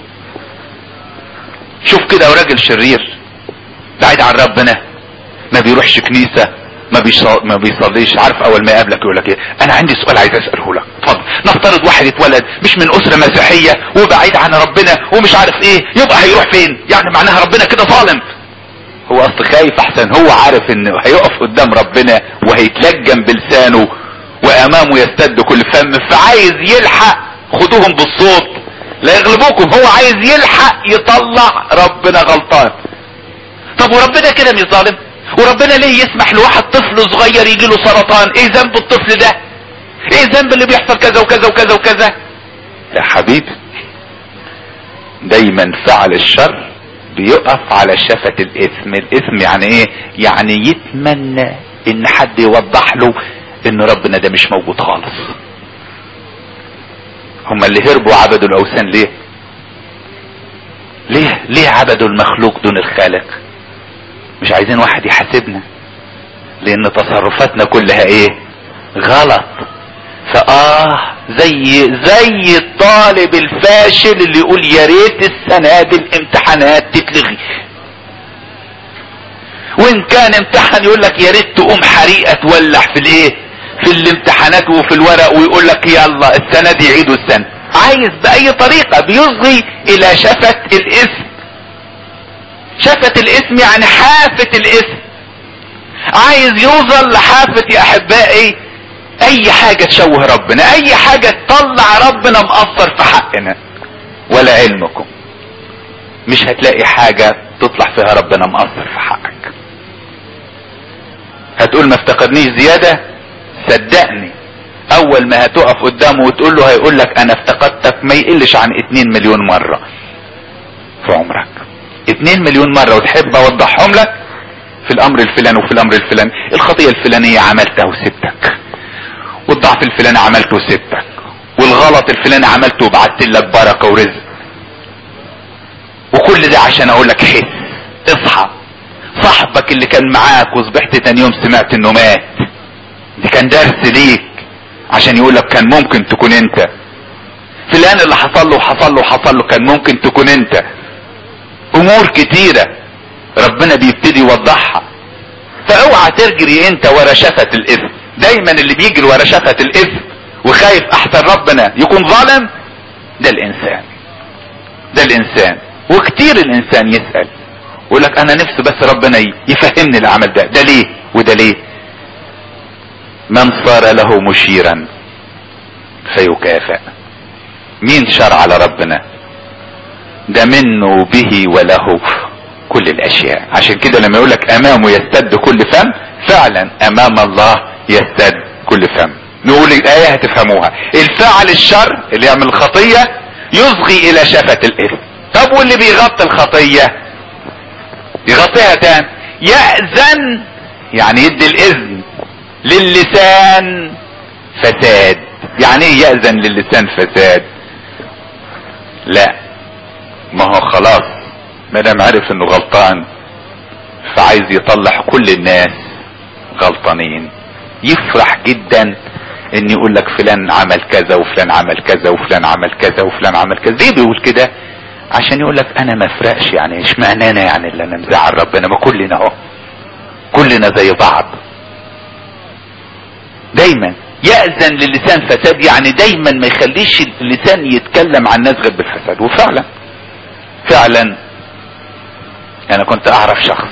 شوف كده راجل شرير بعيد عن ربنا ما بيروحش كنيسة ما بيصل... ما بيصليش عارف اول ما يقابلك يقول لك ايه انا عندي سؤال عايز اساله لك اتفضل نفترض واحد اتولد مش من اسره مسيحيه وبعيد عن ربنا ومش عارف ايه يبقى هيروح فين يعني معناها ربنا كده ظالم هو اصل خايف احسن هو عارف انه هيقف قدام ربنا وهيتلجم بلسانه وامامه يستد كل فم فعايز يلحق خدوهم بالصوت لا يغلبوكم هو عايز يلحق يطلع ربنا غلطان طب وربنا كده مش ظالم وربنا ليه يسمح لواحد طفل صغير يجي له سرطان ايه ذنب الطفل ده ايه الذنب اللي بيحصل كذا وكذا وكذا وكذا يا حبيبي دايما فعل الشر بيقف على شفة الاثم الاثم يعني ايه يعني يتمنى ان حد يوضح له ان ربنا ده مش موجود خالص هم اللي هربوا عبدوا الاوثان ليه ليه ليه عبدوا المخلوق دون الخالق مش عايزين واحد يحاسبنا لان تصرفاتنا كلها ايه غلط فاه زي زي الطالب الفاشل اللي يقول يا ريت السنه دي الامتحانات تتلغي وان كان امتحان يقول لك يا ريت تقوم حريقه تولع في الايه في الامتحانات وفي الورق ويقول لك يلا السنه دي عيدوا السنه عايز باي طريقه بيصغي الى شفه الاسم شفة الاسم يعني حافة الاسم عايز يوصل لحافة يا احبائي اي حاجة تشوه ربنا اي حاجة تطلع ربنا مقصر في حقنا ولا علمكم مش هتلاقي حاجة تطلع فيها ربنا مقصر في حقك هتقول ما افتقدنيش زيادة صدقني اول ما هتقف قدامه وتقول له هيقول لك انا افتقدتك ما يقلش عن 2 مليون مرة في عمرك 2 مليون مرة وتحب اوضحهم لك في الامر الفلاني وفي الامر الفلاني الخطية الفلانية عملتها وسبتك والضعف الفلاني عملته وسبتك والغلط الفلاني عملته وبعت لك بركة ورزق وكل ده عشان اقول لك حس اصحى صاحبك اللي كان معاك وصبحت تاني يوم سمعت انه مات دي كان درس ليك عشان يقول لك كان ممكن تكون انت فلان اللي حصل له وحصل له وحصل له كان ممكن تكون انت امور كتيرة ربنا بيبتدي يوضحها فاوعى تجري انت ورا شفة الاثم دايما اللي بيجري ورا شفة الاثم وخايف احسن ربنا يكون ظالم ده الانسان ده الانسان وكتير الانسان يسأل يقول لك انا نفسي بس ربنا يفهمني العمل ده ده ليه وده ليه من صار له مشيرا فيكافئ مين شر على ربنا ده منه به وله كل الاشياء عشان كده لما يقول لك امامه يستد كل فم فعلا امام الله يستد كل فم نقول الايه هتفهموها الفاعل الشر اللي يعمل الخطيه يصغي الى شفه الاثم طب واللي بيغطي الخطيه يغطيها تاني يأذن يعني يدي الاذن للسان فساد يعني ايه يأذن للسان فساد لا ما هو خلاص ما دام عرف انه غلطان فعايز يطلع كل الناس غلطانين يفرح جدا ان يقول لك فلان عمل كذا وفلان عمل كذا وفلان عمل كذا وفلان عمل كذا ليه بيقول كده عشان يقول لك انا ما افرقش يعني اشمعنى انا يعني اللي انا مزعل ربنا ما كلنا اهو كلنا زي بعض دايما يأذن للسان فساد يعني دايما ما يخليش اللسان يتكلم عن الناس غير بالفساد وفعلا فعلا انا كنت اعرف شخص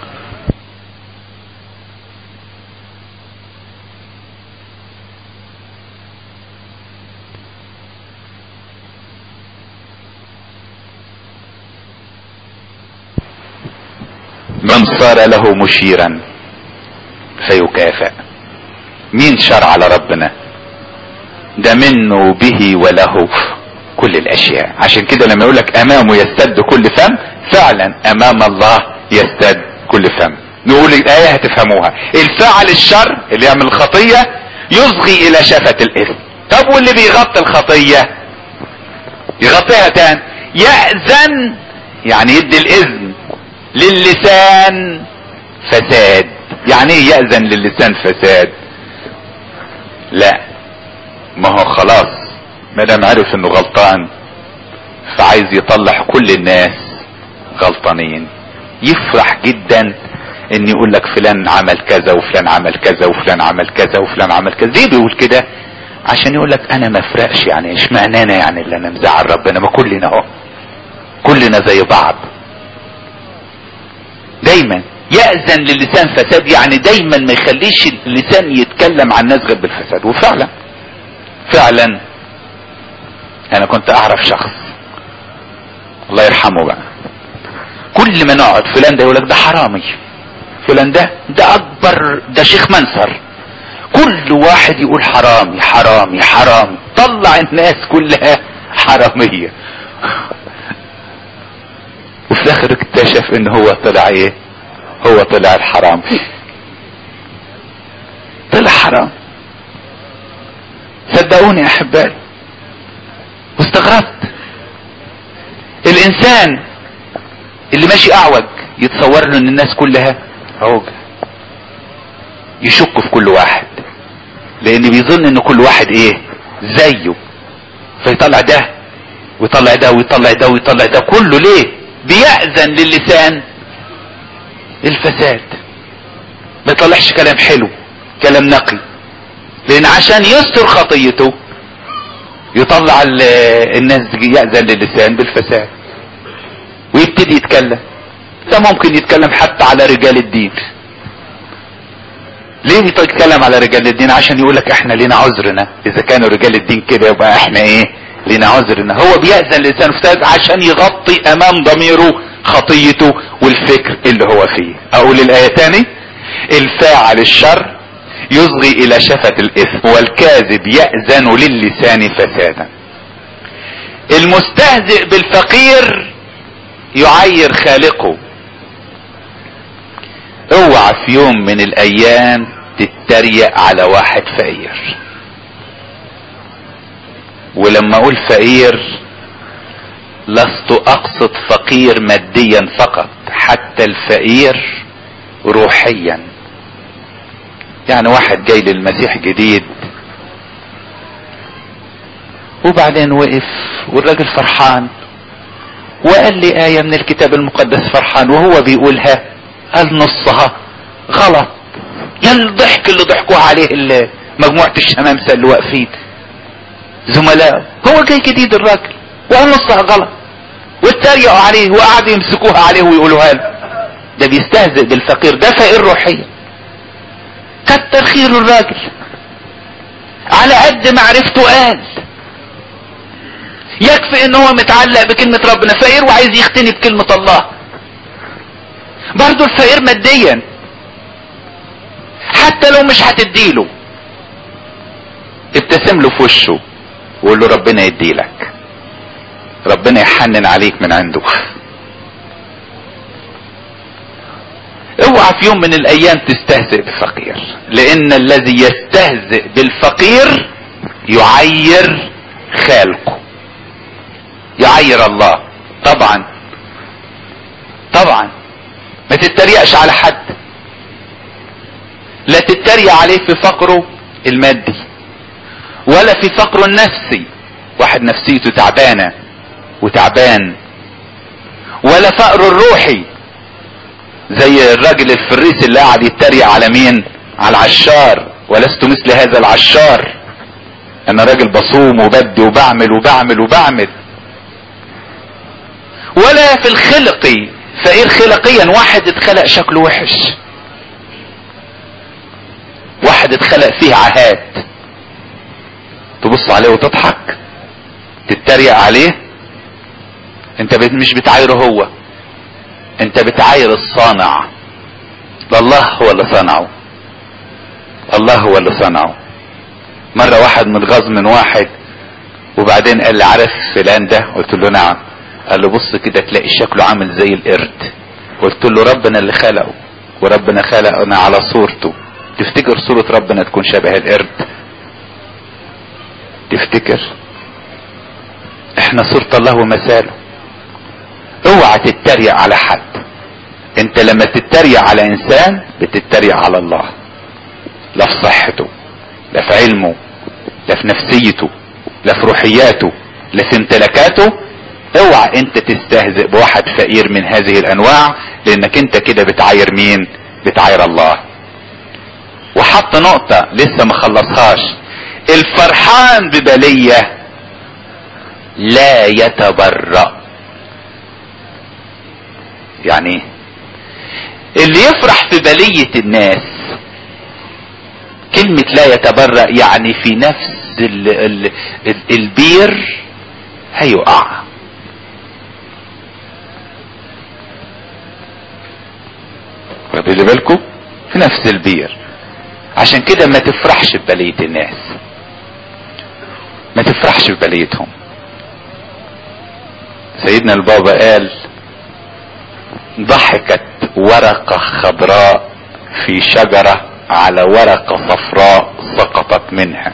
من صار له مشيرا فيكافئ مين شر على ربنا ده منه به وله كل الاشياء عشان كده لما يقول لك امامه يستد كل فم فعلا امام الله يستد كل فم نقول الايه هتفهموها الفاعل الشر اللي يعمل الخطيه يصغي الى شفه الاثم طب واللي بيغطي الخطيه يغطيها تاني يأذن يعني يدي الاذن للسان فساد يعني ايه يأذن للسان فساد لا ما هو خلاص ما دام عرف انه غلطان فعايز يطلع كل الناس غلطانين يفرح جدا ان يقول لك فلان عمل كذا وفلان عمل كذا وفلان عمل كذا وفلان عمل كذا ليه بيقول كده عشان يقول لك انا ما افرقش يعني اشمعنى انا يعني اللي انا مزعل ربنا ما كلنا اهو كلنا زي بعض دايما يأذن للسان فساد يعني دايما ما يخليش اللسان يتكلم عن الناس غير بالفساد وفعلا فعلا انا كنت اعرف شخص الله يرحمه بقى كل ما نقعد فلان ده يقول لك ده حرامي فلان ده ده اكبر ده شيخ منصر كل واحد يقول حرامي حرامي حرامي طلع الناس كلها حرامية وفي الاخر اكتشف ان هو طلع ايه هو طلع الحرام طلع حرام صدقوني يا احبائي واستغربت الانسان اللي ماشي اعوج يتصور له ان الناس كلها عوجة يشك في كل واحد لان بيظن ان كل واحد ايه زيه فيطلع ده ويطلع ده ويطلع ده ويطلع ده كله ليه بيأذن للسان الفساد ما يطلعش كلام حلو كلام نقي لان عشان يستر خطيته يطلع الناس يأذن للسان بالفساد ويبتدي يتكلم ده ممكن يتكلم حتى على رجال الدين ليه بيتكلم على رجال الدين عشان يقولك احنا لينا عذرنا اذا كانوا رجال الدين كده يبقى احنا ايه لينا عذرنا هو بيأذن لسان فساد عشان يغطي امام ضميره خطيته والفكر اللي هو فيه اقول الايه تاني الفاعل الشر يصغي الى شفة الاثم والكاذب يأذن للسان فسادا المستهزئ بالفقير يعير خالقه اوعى في يوم من الايام تتريق على واحد فقير ولما اقول فقير لست اقصد فقير ماديا فقط حتى الفقير روحيا يعني واحد جاي للمسيح جديد وبعدين وقف والراجل فرحان وقال لي آية من الكتاب المقدس فرحان وهو بيقولها قال نصها غلط يا الضحك اللي ضحكوا عليه اللي مجموعة الشمامسة اللي واقفين زملاء هو جاي جديد الراجل وهو نصها غلط واتريقوا عليه وقعدوا يمسكوها عليه ويقولوها له ده بيستهزئ بالفقير ده فقير روحيا كتر خير الراجل على قد معرفته قال يكفي ان هو متعلق بكلمة ربنا فقير وعايز يختني بكلمة الله برضو الفقير ماديا حتى لو مش هتديله ابتسم له في وشه وقول له ربنا يديلك ربنا يحنن عليك من عنده اوعى في يوم من الايام تستهزئ بفقير لان الذي يستهزئ بالفقير يعير خالقه يعير الله طبعا طبعا ما تتريقش على حد لا تتريق عليه في فقره المادي ولا في فقره النفسي واحد نفسيته تعبانة وتعبان ولا فقره الروحي زي الراجل الفريس اللي قاعد يتريق على مين على العشار ولست مثل هذا العشار انا راجل بصوم وبدي وبعمل وبعمل وبعمل ولا في الخلق فقير خلقيا واحد اتخلق شكله وحش واحد اتخلق فيه عهات تبص عليه وتضحك تتريق عليه انت بت- مش بتعايره هو انت بتعاير الصانع ده الله هو اللي صنعه الله هو اللي صنعه مرة واحد متغاظ من واحد وبعدين قال لي عارف فلان ده قلت له نعم قال له بص كده تلاقي شكله عامل زي القرد قلت له ربنا اللي خلقه وربنا خلقنا على صورته تفتكر صورة ربنا تكون شبه القرد تفتكر احنا صورة الله ومثاله اوعى تتريق على حد انت لما تتريق على انسان بتتريق على الله لا في صحته لا في علمه لا في نفسيته لا في روحياته لا في امتلاكاته اوعى انت تستهزئ بواحد فقير من هذه الانواع لانك انت كده بتعاير مين بتعاير الله وحط نقطة لسه ما خلصهاش الفرحان ببلية لا يتبرأ يعني اللي يفرح في بلية الناس كلمة لا يتبرأ يعني في نفس ال ال ال البير هيقع واخدين بالكم في نفس البير عشان كده ما تفرحش ببلية الناس ما تفرحش ببليتهم سيدنا البابا قال ضحكت ورقة خضراء في شجرة على ورقة صفراء سقطت منها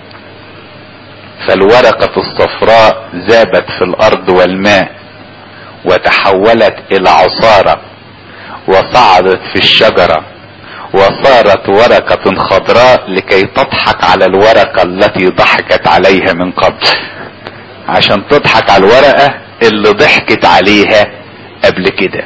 فالورقة الصفراء ذابت في الارض والماء وتحولت الى عصارة وصعدت في الشجرة وصارت ورقة خضراء لكي تضحك على الورقة التي ضحكت عليها من قبل عشان تضحك على الورقة اللي ضحكت عليها قبل كده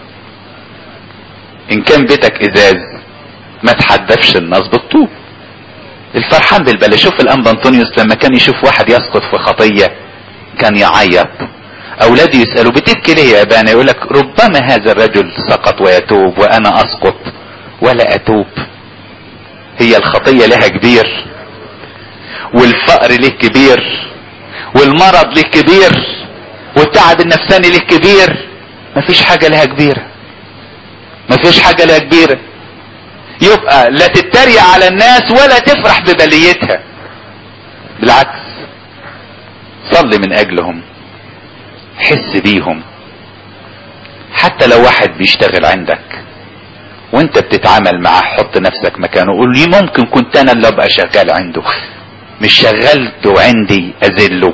ان كان بيتك ازاز ما تحدفش الناس بالطوب الفرحان بالبلا شوف الانبا انطونيوس لما كان يشوف واحد يسقط في خطية كان يعيط اولاده يسألوا بتبكي ليه يا ابانا يقول لك ربما هذا الرجل سقط ويتوب وانا اسقط ولا اتوب هي الخطية لها كبير والفقر له كبير والمرض له كبير والتعب النفساني له كبير مفيش حاجة لها كبيرة مفيش حاجة لها كبيرة يبقى لا تتريق على الناس ولا تفرح ببليتها بالعكس صلي من اجلهم حس بيهم حتى لو واحد بيشتغل عندك وانت بتتعامل معاه حط نفسك مكانه قول لي ممكن كنت انا اللي ابقى شغال عنده مش شغلته عندي اذله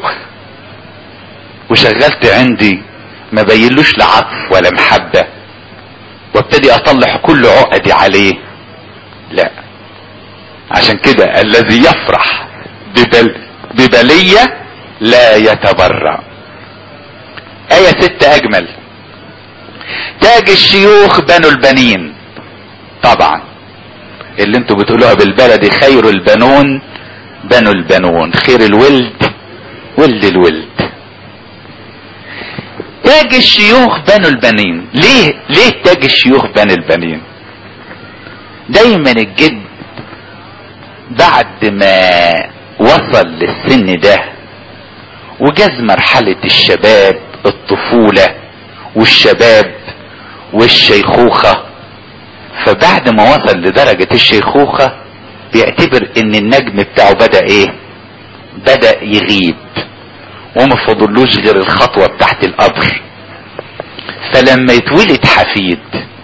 وشغلت عندي ما بينلوش لا عطف ولا محبة وابتدي اطلع كل عقدي عليه لا عشان كده الذي يفرح ببل ببلية لا يتبرع آية ستة أجمل تاج الشيوخ بنو البنين طبعا اللي انتوا بتقولوها بالبلدي خير البنون بنو البنون خير الولد ولد الولد تاج الشيوخ بنو البنين ليه ليه تاج الشيوخ بنو البنين دايما الجد بعد ما وصل للسن ده وجاز مرحلة الشباب الطفولة والشباب والشيخوخة فبعد ما وصل لدرجة الشيخوخة بيعتبر ان النجم بتاعه بدأ ايه بدأ يغيب وما فضلوش غير الخطوة بتاعت القبر فلما يتولد حفيد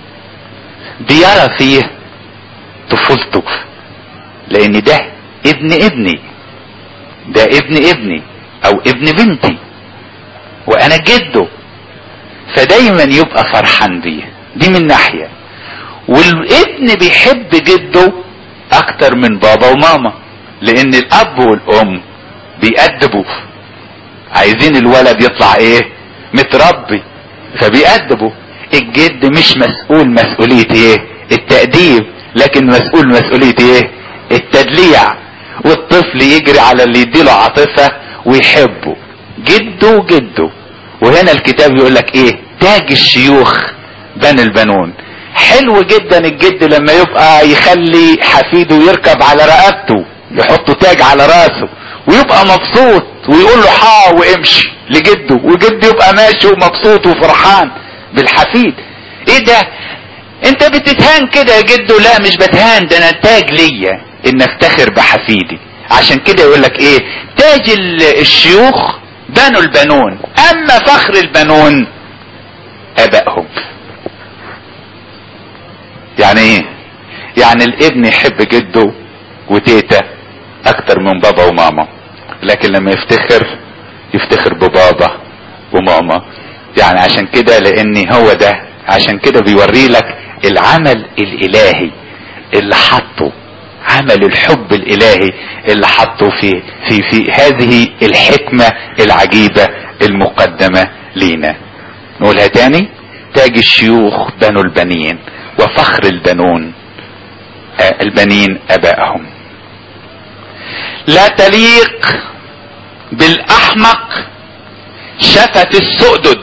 بيرى فيه طفولته لان ده ابن ابني ده ابن ابني او ابن بنتي وانا جده فدايما يبقى فرحان بيه دي من ناحية والابن بيحب جده اكتر من بابا وماما لان الاب والام بيأدبوا عايزين الولد يطلع ايه متربي فبيأدبوا الجد مش مسؤول مسؤولية ايه التأديب لكن مسؤول مسؤولية ايه التدليع والطفل يجري على اللي يديله عاطفة ويحبه جده جده وهنا الكتاب يقول لك ايه تاج الشيوخ بني البنون حلو جدا الجد لما يبقى يخلي حفيده يركب على رقبته يحطه تاج على راسه ويبقى مبسوط ويقول له حا وامشي لجده وجده يبقى ماشي ومبسوط وفرحان بالحفيد ايه ده انت بتتهان كده يا جدو لا مش بتهان ده انا تاج ليا ان افتخر بحفيدي عشان كده يقول لك ايه تاج الشيوخ بنوا البنون اما فخر البنون ابائهم يعني ايه يعني الابن يحب جده وتيتا اكتر من بابا وماما لكن لما يفتخر يفتخر ببابا وماما يعني عشان كده لان هو ده عشان كده بيوري لك العمل الالهي اللي حطه عمل الحب الالهي اللي حطه في في في هذه الحكمة العجيبة المقدمة لينا نقولها تاني تاج الشيوخ بنو البنين وفخر البنون آه البنين ابائهم لا تليق بالاحمق شفة السؤدد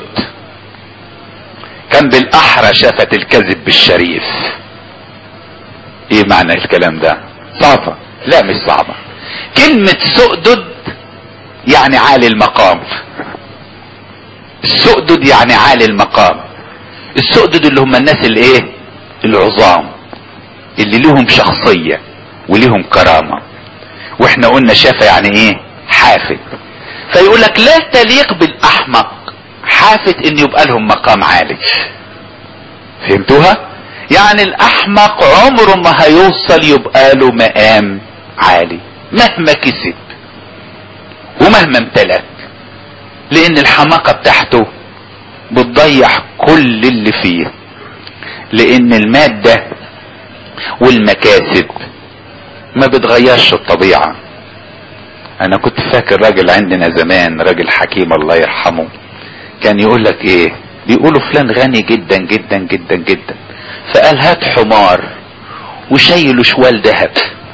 كان بالاحرى شفة الكذب بالشريف ايه معنى الكلام ده صعبة لا مش صعبة كلمة سؤدد يعني عالي المقام السؤدد يعني عالي المقام السؤدد اللي هم الناس اللي ايه العظام اللي لهم شخصية وليهم كرامة واحنا قلنا شافة يعني ايه حافد فيقول لك لا تليق بالاحمق حافد ان يبقى لهم مقام عالي فهمتوها يعني الاحمق عمره ما هيوصل يبقى له مقام عالي مهما كسب ومهما امتلك لان الحماقة بتاعته بتضيع كل اللي فيه لان المادة والمكاسب ما بتغيرش الطبيعة انا كنت فاكر راجل عندنا زمان راجل حكيم الله يرحمه كان يقول لك ايه بيقولوا فلان غني جدا جدا جدا جدا فقال هات حمار وشيله شوال ذهب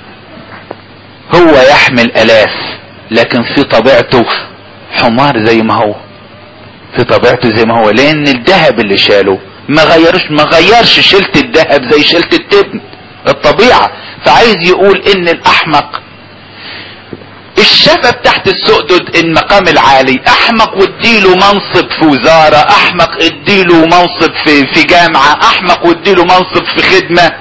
هو يحمل الاف لكن في طبيعته حمار زي ما هو في طبيعته زي ما هو لان الذهب اللي شاله ما غيرش ما غيرش شلت الذهب زي شلت التبن الطبيعة فعايز يقول ان الاحمق الشفة بتاعت السؤدد المقام العالي احمق واديله منصب في وزارة احمق اديله منصب في, في جامعة احمق واديله منصب في خدمة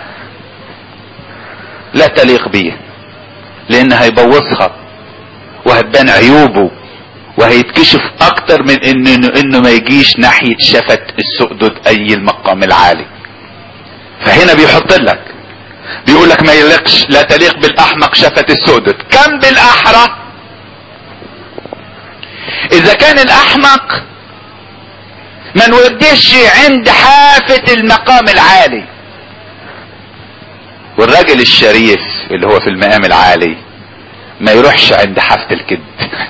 لا تليق بيه لان هيبوظها وهتبان عيوبه وهيتكشف اكتر من انه انه ما يجيش ناحية شفة السؤدد اي المقام العالي فهنا بيحط لك بيقول لك ما يليقش لا تليق بالاحمق شفة السؤدد كم بالاحرى اذا كان الاحمق ما نوديش عند حافة المقام العالي والراجل الشريف اللي هو في المقام العالي ما يروحش عند حافة الكذب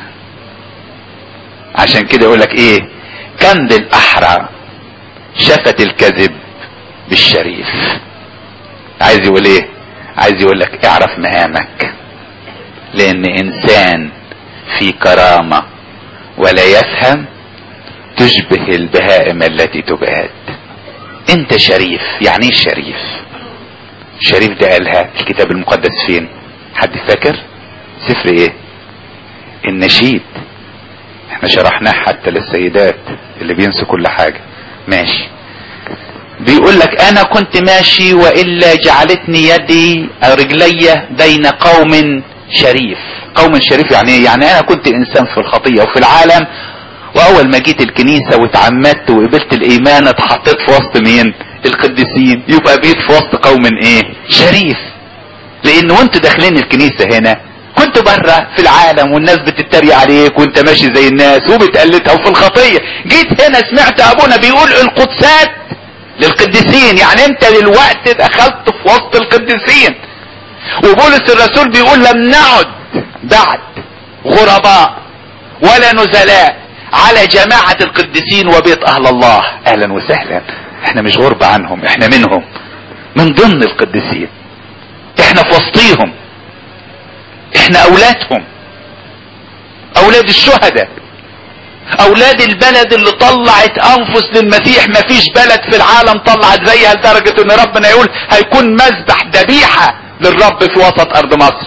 عشان كده يقول لك ايه كم بالاحرى شفة الكذب بالشريف عايز يقول ايه عايز يقول لك اعرف مقامك لان انسان في كرامة ولا يفهم تشبه البهائم التي تباد انت شريف يعني ايه شريف شريف ده قالها الكتاب المقدس فين حد فاكر سفر ايه النشيد احنا شرحناه حتى للسيدات اللي بينسوا كل حاجة ماشي بيقول لك انا كنت ماشي والا جعلتني يدي او رجلي بين قوم شريف قوم شريف يعني ايه يعني انا كنت انسان في الخطية وفي العالم واول ما جيت الكنيسة واتعمدت وقبلت الايمان اتحطيت في وسط مين القديسين يبقى بيت في وسط قوم ايه شريف لان وانتوا داخلين الكنيسة هنا كنت بره في العالم والناس بتتريق عليك وانت ماشي زي الناس وبتقلدها وفي الخطية جيت هنا سمعت ابونا بيقول القدسات للقديسين يعني انت دلوقتي دخلت في وسط القديسين وبولس الرسول بيقول لم نعد بعد غرباء ولا نزلاء على جماعة القديسين وبيت اهل الله اهلا وسهلا احنا مش غربة عنهم احنا منهم من ضمن القديسين احنا في وسطيهم احنا اولادهم اولاد الشهداء اولاد البلد اللي طلعت انفس للمسيح مفيش بلد في العالم طلعت زيها لدرجة ان ربنا يقول هيكون مذبح ذبيحة للرب في وسط ارض مصر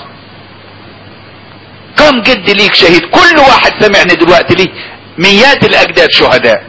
كم جد ليك شهيد كل واحد سمعني دلوقتي ليه ميات الاجداد شهداء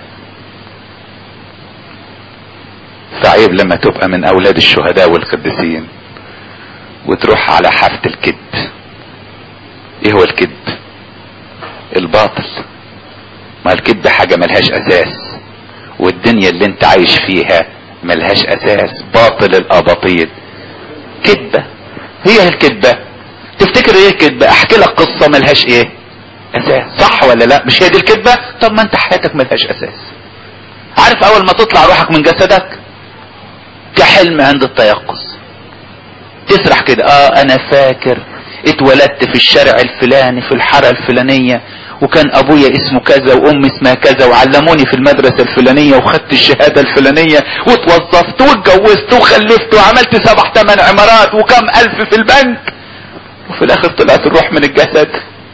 فعيب لما تبقى من اولاد الشهداء والقديسين وتروح على حافة الكذب ايه هو الكذب الباطل ما الكذب حاجة ملهاش اساس والدنيا اللي انت عايش فيها ملهاش اساس باطل الاباطيل كذبة هي الكذبة تفتكر ايه الكذبة احكي لك قصة ملهاش ايه اساس صح ولا لا مش هي دي الكذبة طب ما انت حياتك ملهاش اساس عارف اول ما تطلع روحك من جسدك كحلم عند التيقظ تسرح كده اه انا فاكر اتولدت في الشارع الفلاني في الحارة الفلانية وكان ابويا اسمه كذا وامي اسمها كذا وعلموني في المدرسة الفلانية وخدت الشهادة الفلانية واتوظفت واتجوزت وخلفت وعملت سبع ثمان عمارات وكم الف في البنك وفي الاخر طلعت الروح من الجسد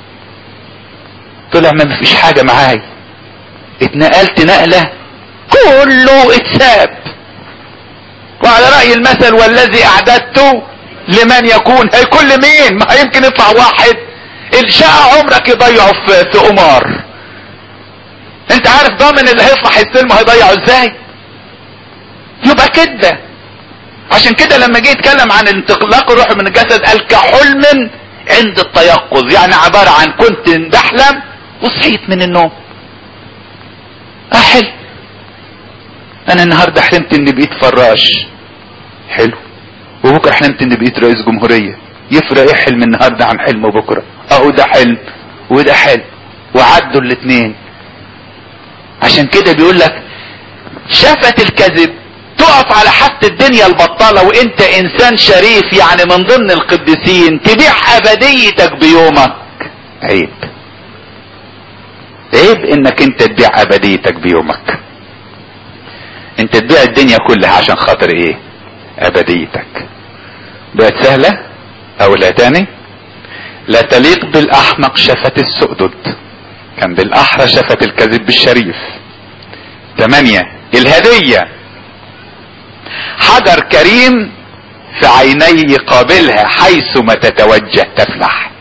طلع ما فيش حاجة معاي اتنقلت نقلة كله اتساب وعلى رأي المثل والذي اعددته لمن يكون هيكون لمين ما يمكن يطلع واحد الشقة عمرك يضيعه في, في قمار انت عارف ضامن اللي هيطلع يستلمه هيضيعه ازاي يبقى كده عشان كده لما جه يتكلم عن انطلاق الروح من الجسد قال كحلم عند التيقظ يعني عبارة عن كنت بحلم وصحيت من النوم احل انا النهاردة حلمت اني بقيت فراش حلو وبكرة حلمت اني بقيت رئيس جمهورية يفرق ايه حلم النهاردة عن حلم بكرة اهو ده حلم وده حلم وعدوا الاتنين عشان كده بيقول لك شفت الكذب تقف على حافة الدنيا البطالة وانت انسان شريف يعني من ضمن القديسين تبيع ابديتك بيومك عيب عيب انك انت تبيع ابديتك بيومك انت تبيع الدنيا كلها عشان خاطر ايه ابديتك بقت سهلة او لا تاني لا تليق بالاحمق شفة السؤدد كان بالاحرى شفة الكذب بالشريف ثمانية الهدية حجر كريم في عيني قابلها حيثما تتوجه تفلح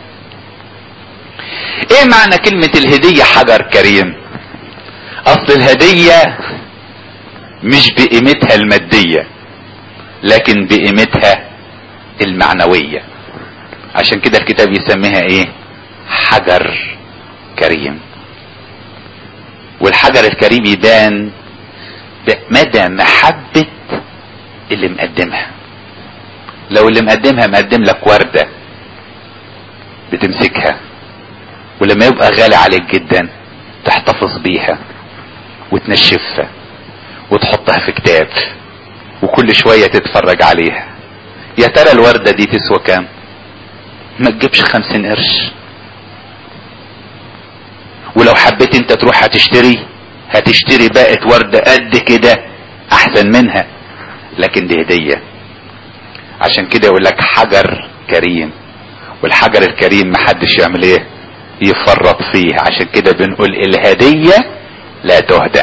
ايه معنى كلمة الهدية حجر كريم اصل الهدية مش بقيمتها المادية لكن بقيمتها المعنوية عشان كده الكتاب يسميها ايه حجر كريم والحجر الكريم يبان مدى محبة اللي مقدمها لو اللي مقدمها مقدم لك وردة بتمسكها ولما يبقى غالي عليك جدا تحتفظ بيها وتنشفها وتحطها في كتاب وكل شوية تتفرج عليها يا ترى الوردة دي تسوى كام ما تجيبش خمسين قرش ولو حبيت انت تروح هتشتري هتشتري باقة وردة قد كده احسن منها لكن دي هدية عشان كده يقول لك حجر كريم والحجر الكريم محدش يعمل ايه يفرط فيه عشان كده بنقول الهدية لا تهدى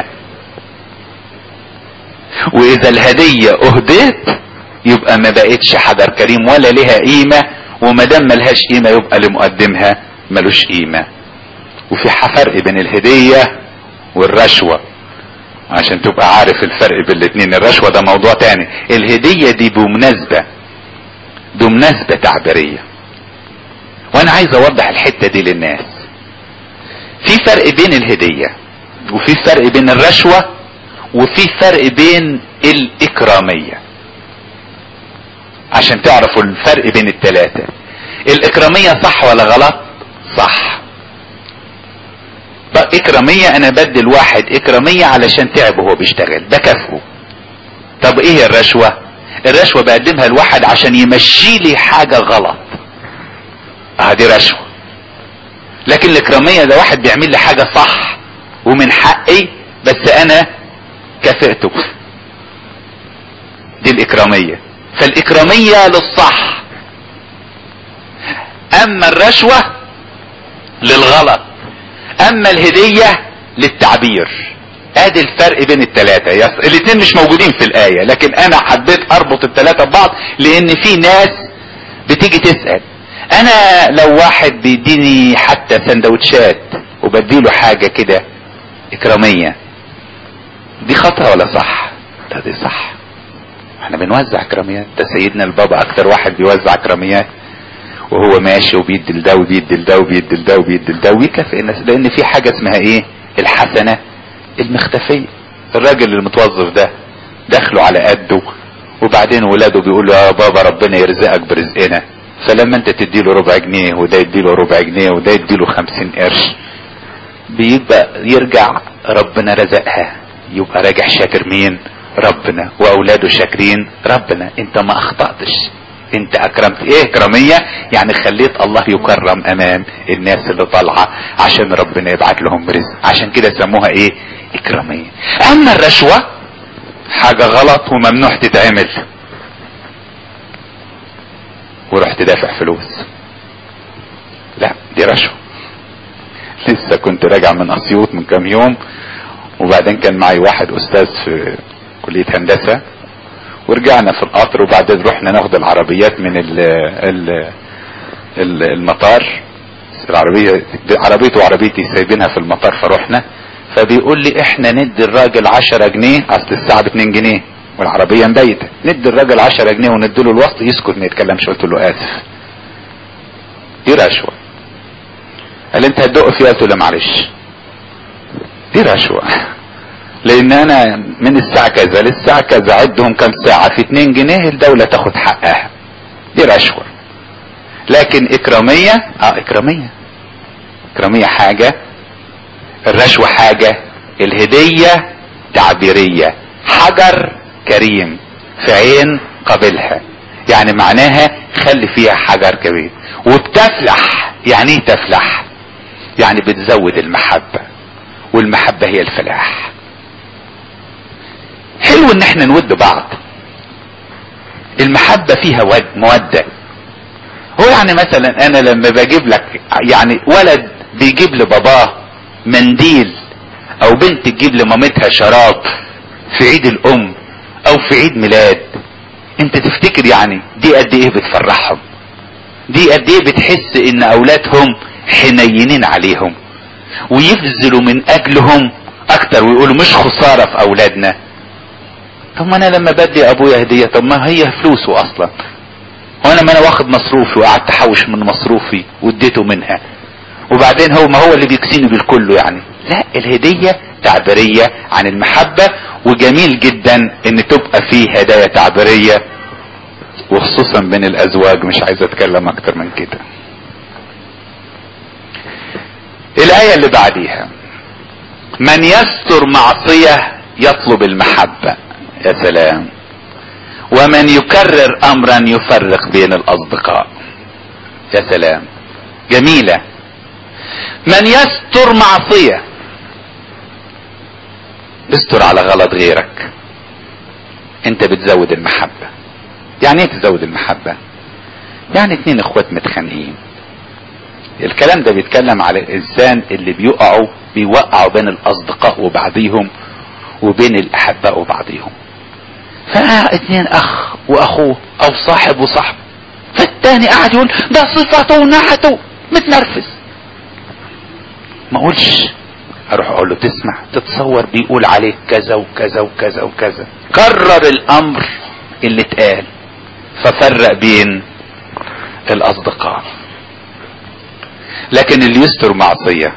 واذا الهدية اهديت يبقى ما بقتش حجر كريم ولا لها قيمة وما دام ملهاش قيمة يبقى لمقدمها ملوش قيمة وفي فرق بين الهدية والرشوة عشان تبقى عارف الفرق بين الاتنين الرشوة ده موضوع تاني الهدية دي بمناسبة بمناسبة تعبيرية وانا عايز اوضح الحتة دي للناس في فرق بين الهدية وفي فرق بين الرشوة وفي فرق بين الاكرامية عشان تعرفوا الفرق بين التلاتة الاكرامية صح ولا غلط صح بقى اكرامية انا بدي الواحد اكرامية علشان تعب وهو بيشتغل ده كافئه طب ايه الرشوة الرشوة بقدمها الواحد عشان يمشي لي حاجة غلط اه دي رشوة لكن الاكرامية ده واحد بيعمل لي حاجة صح ومن حقي بس انا كافئته دي الاكرامية فالاكرامية للصح اما الرشوة للغلط اما الهدية للتعبير ادي الفرق بين التلاتة يص... الاتنين مش موجودين في الاية لكن انا حبيت اربط التلاتة ببعض لان في ناس بتيجي تسأل انا لو واحد بيديني حتى سندوتشات وبديله حاجة كده اكرامية دي خطأ ولا صح لا دي صح احنا بنوزع اكراميات ده سيدنا البابا اكتر واحد بيوزع اكراميات وهو ماشي وبيدي لده وبيدي لده وبيدي لده وبيدي لده ويكافئ الناس لان في حاجه اسمها ايه الحسنه المختفيه الراجل المتوظف ده دخله على قده وبعدين ولاده بيقولوا يا بابا ربنا يرزقك برزقنا فلما انت تديله ربع جنيه وده يديله ربع جنيه وده يديله خمسين قرش بيبقى يرجع ربنا رزقها يبقى راجع شاكر مين ربنا واولاده شاكرين ربنا انت ما اخطأتش انت اكرمت ايه اكرامية يعني خليت الله يكرم امام الناس اللي طالعة عشان ربنا يبعت لهم رزق عشان كده سموها ايه اكرامية اما الرشوة حاجة غلط وممنوع تتعمل ورحت دافع فلوس لا دي رشوة لسه كنت راجع من اسيوط من كام يوم وبعدين كان معي واحد استاذ في كلية هندسة ورجعنا في القطر وبعدين رحنا ناخد العربيات من ال ال ال المطار العربية عربيته وعربيتي سايبينها في المطار فروحنا فبيقول لي احنا ندي الراجل عشرة جنيه اصل الساعة باتنين جنيه والعربية مبيتة ندي الراجل عشرة جنيه ونديله الوسط يسكت ما يتكلمش قلت له اسف دي رشوة قال انت هتدق فيها قلت له معلش دي رشوة لان انا من الساعة كذا للساعة كذا عدهم كم ساعة في اتنين جنيه الدولة تاخد حقها دي رشوة لكن اكرامية اه اكرامية اكرامية حاجة الرشوة حاجة الهدية تعبيرية حجر كريم في عين قبلها يعني معناها خلي فيها حجر كبير وبتفلح يعني ايه تفلح يعني بتزود المحبة والمحبة هي الفلاح حلو ان احنا نود بعض المحبة فيها ود مودة هو يعني مثلا انا لما بجيب لك يعني ولد بيجيب لباباه منديل او بنت تجيب لمامتها شراب في عيد الام او في عيد ميلاد انت تفتكر يعني دي قد ايه بتفرحهم دي قد ايه بتحس ان اولادهم حنينين عليهم ويبذلوا من اجلهم اكتر ويقولوا مش خسارة في اولادنا طب ما انا لما بدي ابويا هدية طب ما هي فلوسه اصلا وانا ما انا واخد مصروفي وقعدت احوش من مصروفي واديته منها وبعدين هو ما هو اللي بيكسيني بالكل يعني لا الهدية تعبيرية عن المحبة وجميل جدا ان تبقى فيه هدايا تعبيرية وخصوصا بين الازواج مش عايز اتكلم اكتر من كده الاية اللي بعديها من يستر معصية يطلب المحبة يا سلام ومن يكرر امرا يفرق بين الاصدقاء يا سلام جميلة من يستر معصية استر على غلط غيرك انت بتزود المحبة يعني ايه تزود المحبة يعني اتنين اخوات متخانقين الكلام ده بيتكلم على الانسان اللي بيقعوا بيوقعوا بين الاصدقاء وبعضيهم وبين الاحباء وبعضيهم فاتنين اخ واخوه او صاحب وصاحب فالتاني قاعد يقول ده صفته ونعته متنرفز ما اقولش اروح اقول له تسمع تتصور بيقول عليك كذا وكذا وكذا وكذا كرر الامر اللي اتقال ففرق بين الاصدقاء لكن اللي يستر معصية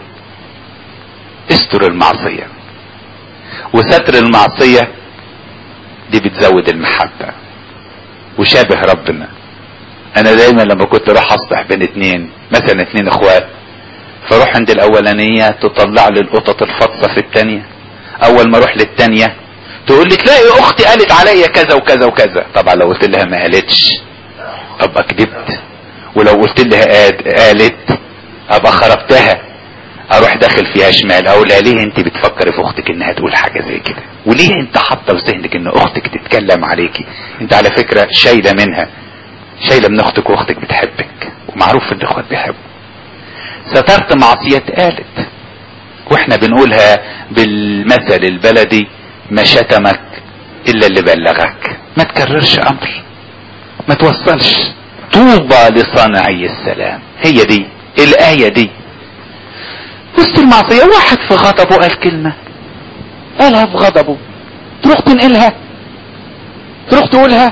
استر المعصية وستر المعصية دي بتزود المحبة وشابه ربنا انا دايما لما كنت راح اصلح بين اتنين مثلا اتنين اخوات فاروح عند الاولانية تطلع لي القطط الفطسة في التانية اول ما اروح للتانية تقول لي تلاقي اختي قالت عليا كذا وكذا وكذا طبعا لو قلت لها ما قالتش ابقى كدبت ولو قلت لها قالت ابقى خربتها اروح داخل فيها شمال اقول لها ليه انت بتفكري في اختك انها تقول حاجه زي كده وليه انت حاطه في ذهنك ان اختك تتكلم عليكي انت على فكره شايله منها شايله من اختك واختك بتحبك ومعروف ان الاخوات بيحبوا سترت معصيه قالت واحنا بنقولها بالمثل البلدي ما شتمك الا اللي بلغك ما تكررش امر ما توصلش طوبى لصانعي السلام هي دي الآية دي وسط المعصية واحد في غضبه قال كلمة قالها في غضبه تروح تنقلها تروح تقولها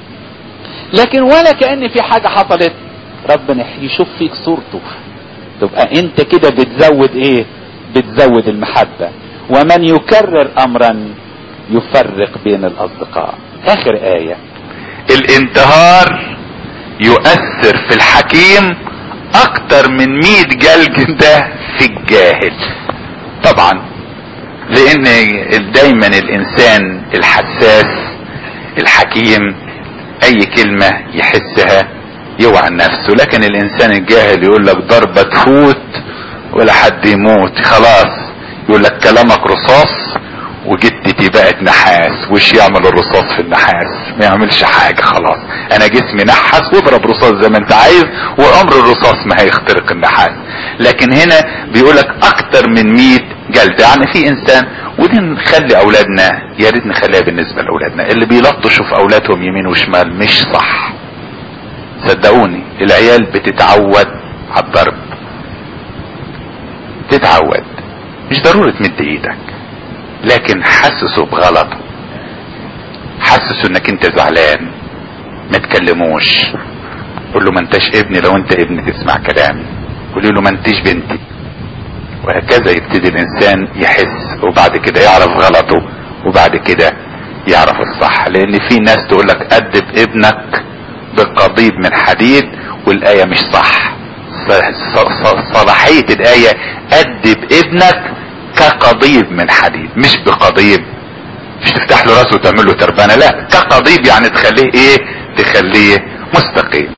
لكن ولا كأن في حاجة حصلت ربنا يشوف فيك صورته تبقى انت كده بتزود ايه بتزود المحبة ومن يكرر امرا يفرق بين الاصدقاء اخر اية الانتهار يؤثر في الحكيم اكتر من مئة جلد ده في الجاهل طبعا لان دايما الانسان الحساس الحكيم اي كلمة يحسها يوعى نفسه لكن الانسان الجاهل يقول لك ضربة تفوت ولا حد يموت خلاص يقول لك كلامك رصاص وجدتي بقت نحاس وش يعمل الرصاص في النحاس ما يعملش حاجة خلاص انا جسمي نحس واضرب رصاص زي ما انت عايز وعمر الرصاص ما هيخترق النحاس لكن هنا بيقولك اكتر من 100 جلد يعني في انسان ودي نخلي اولادنا يا ريت نخليها بالنسبة لاولادنا اللي بيلطشوا في اولادهم يمين وشمال مش صح صدقوني العيال بتتعود على الضرب تتعود مش ضروري تمد ايدك لكن حسسه بغلط حسسه انك انت زعلان ما تكلموش قول له ما انتش ابني لو انت ابني تسمع كلامي قولي له ما انتش بنتي وهكذا يبتدي الانسان يحس وبعد كده يعرف غلطه وبعد كده يعرف الصح لان في ناس تقول لك ادب ابنك بقضيب من حديد والايه مش صح صلاحيه الايه ادب ابنك كقضيب من حديد مش بقضيب مش تفتح له راسه وتعمل له تربانه لا كقضيب يعني تخليه ايه تخليه مستقيم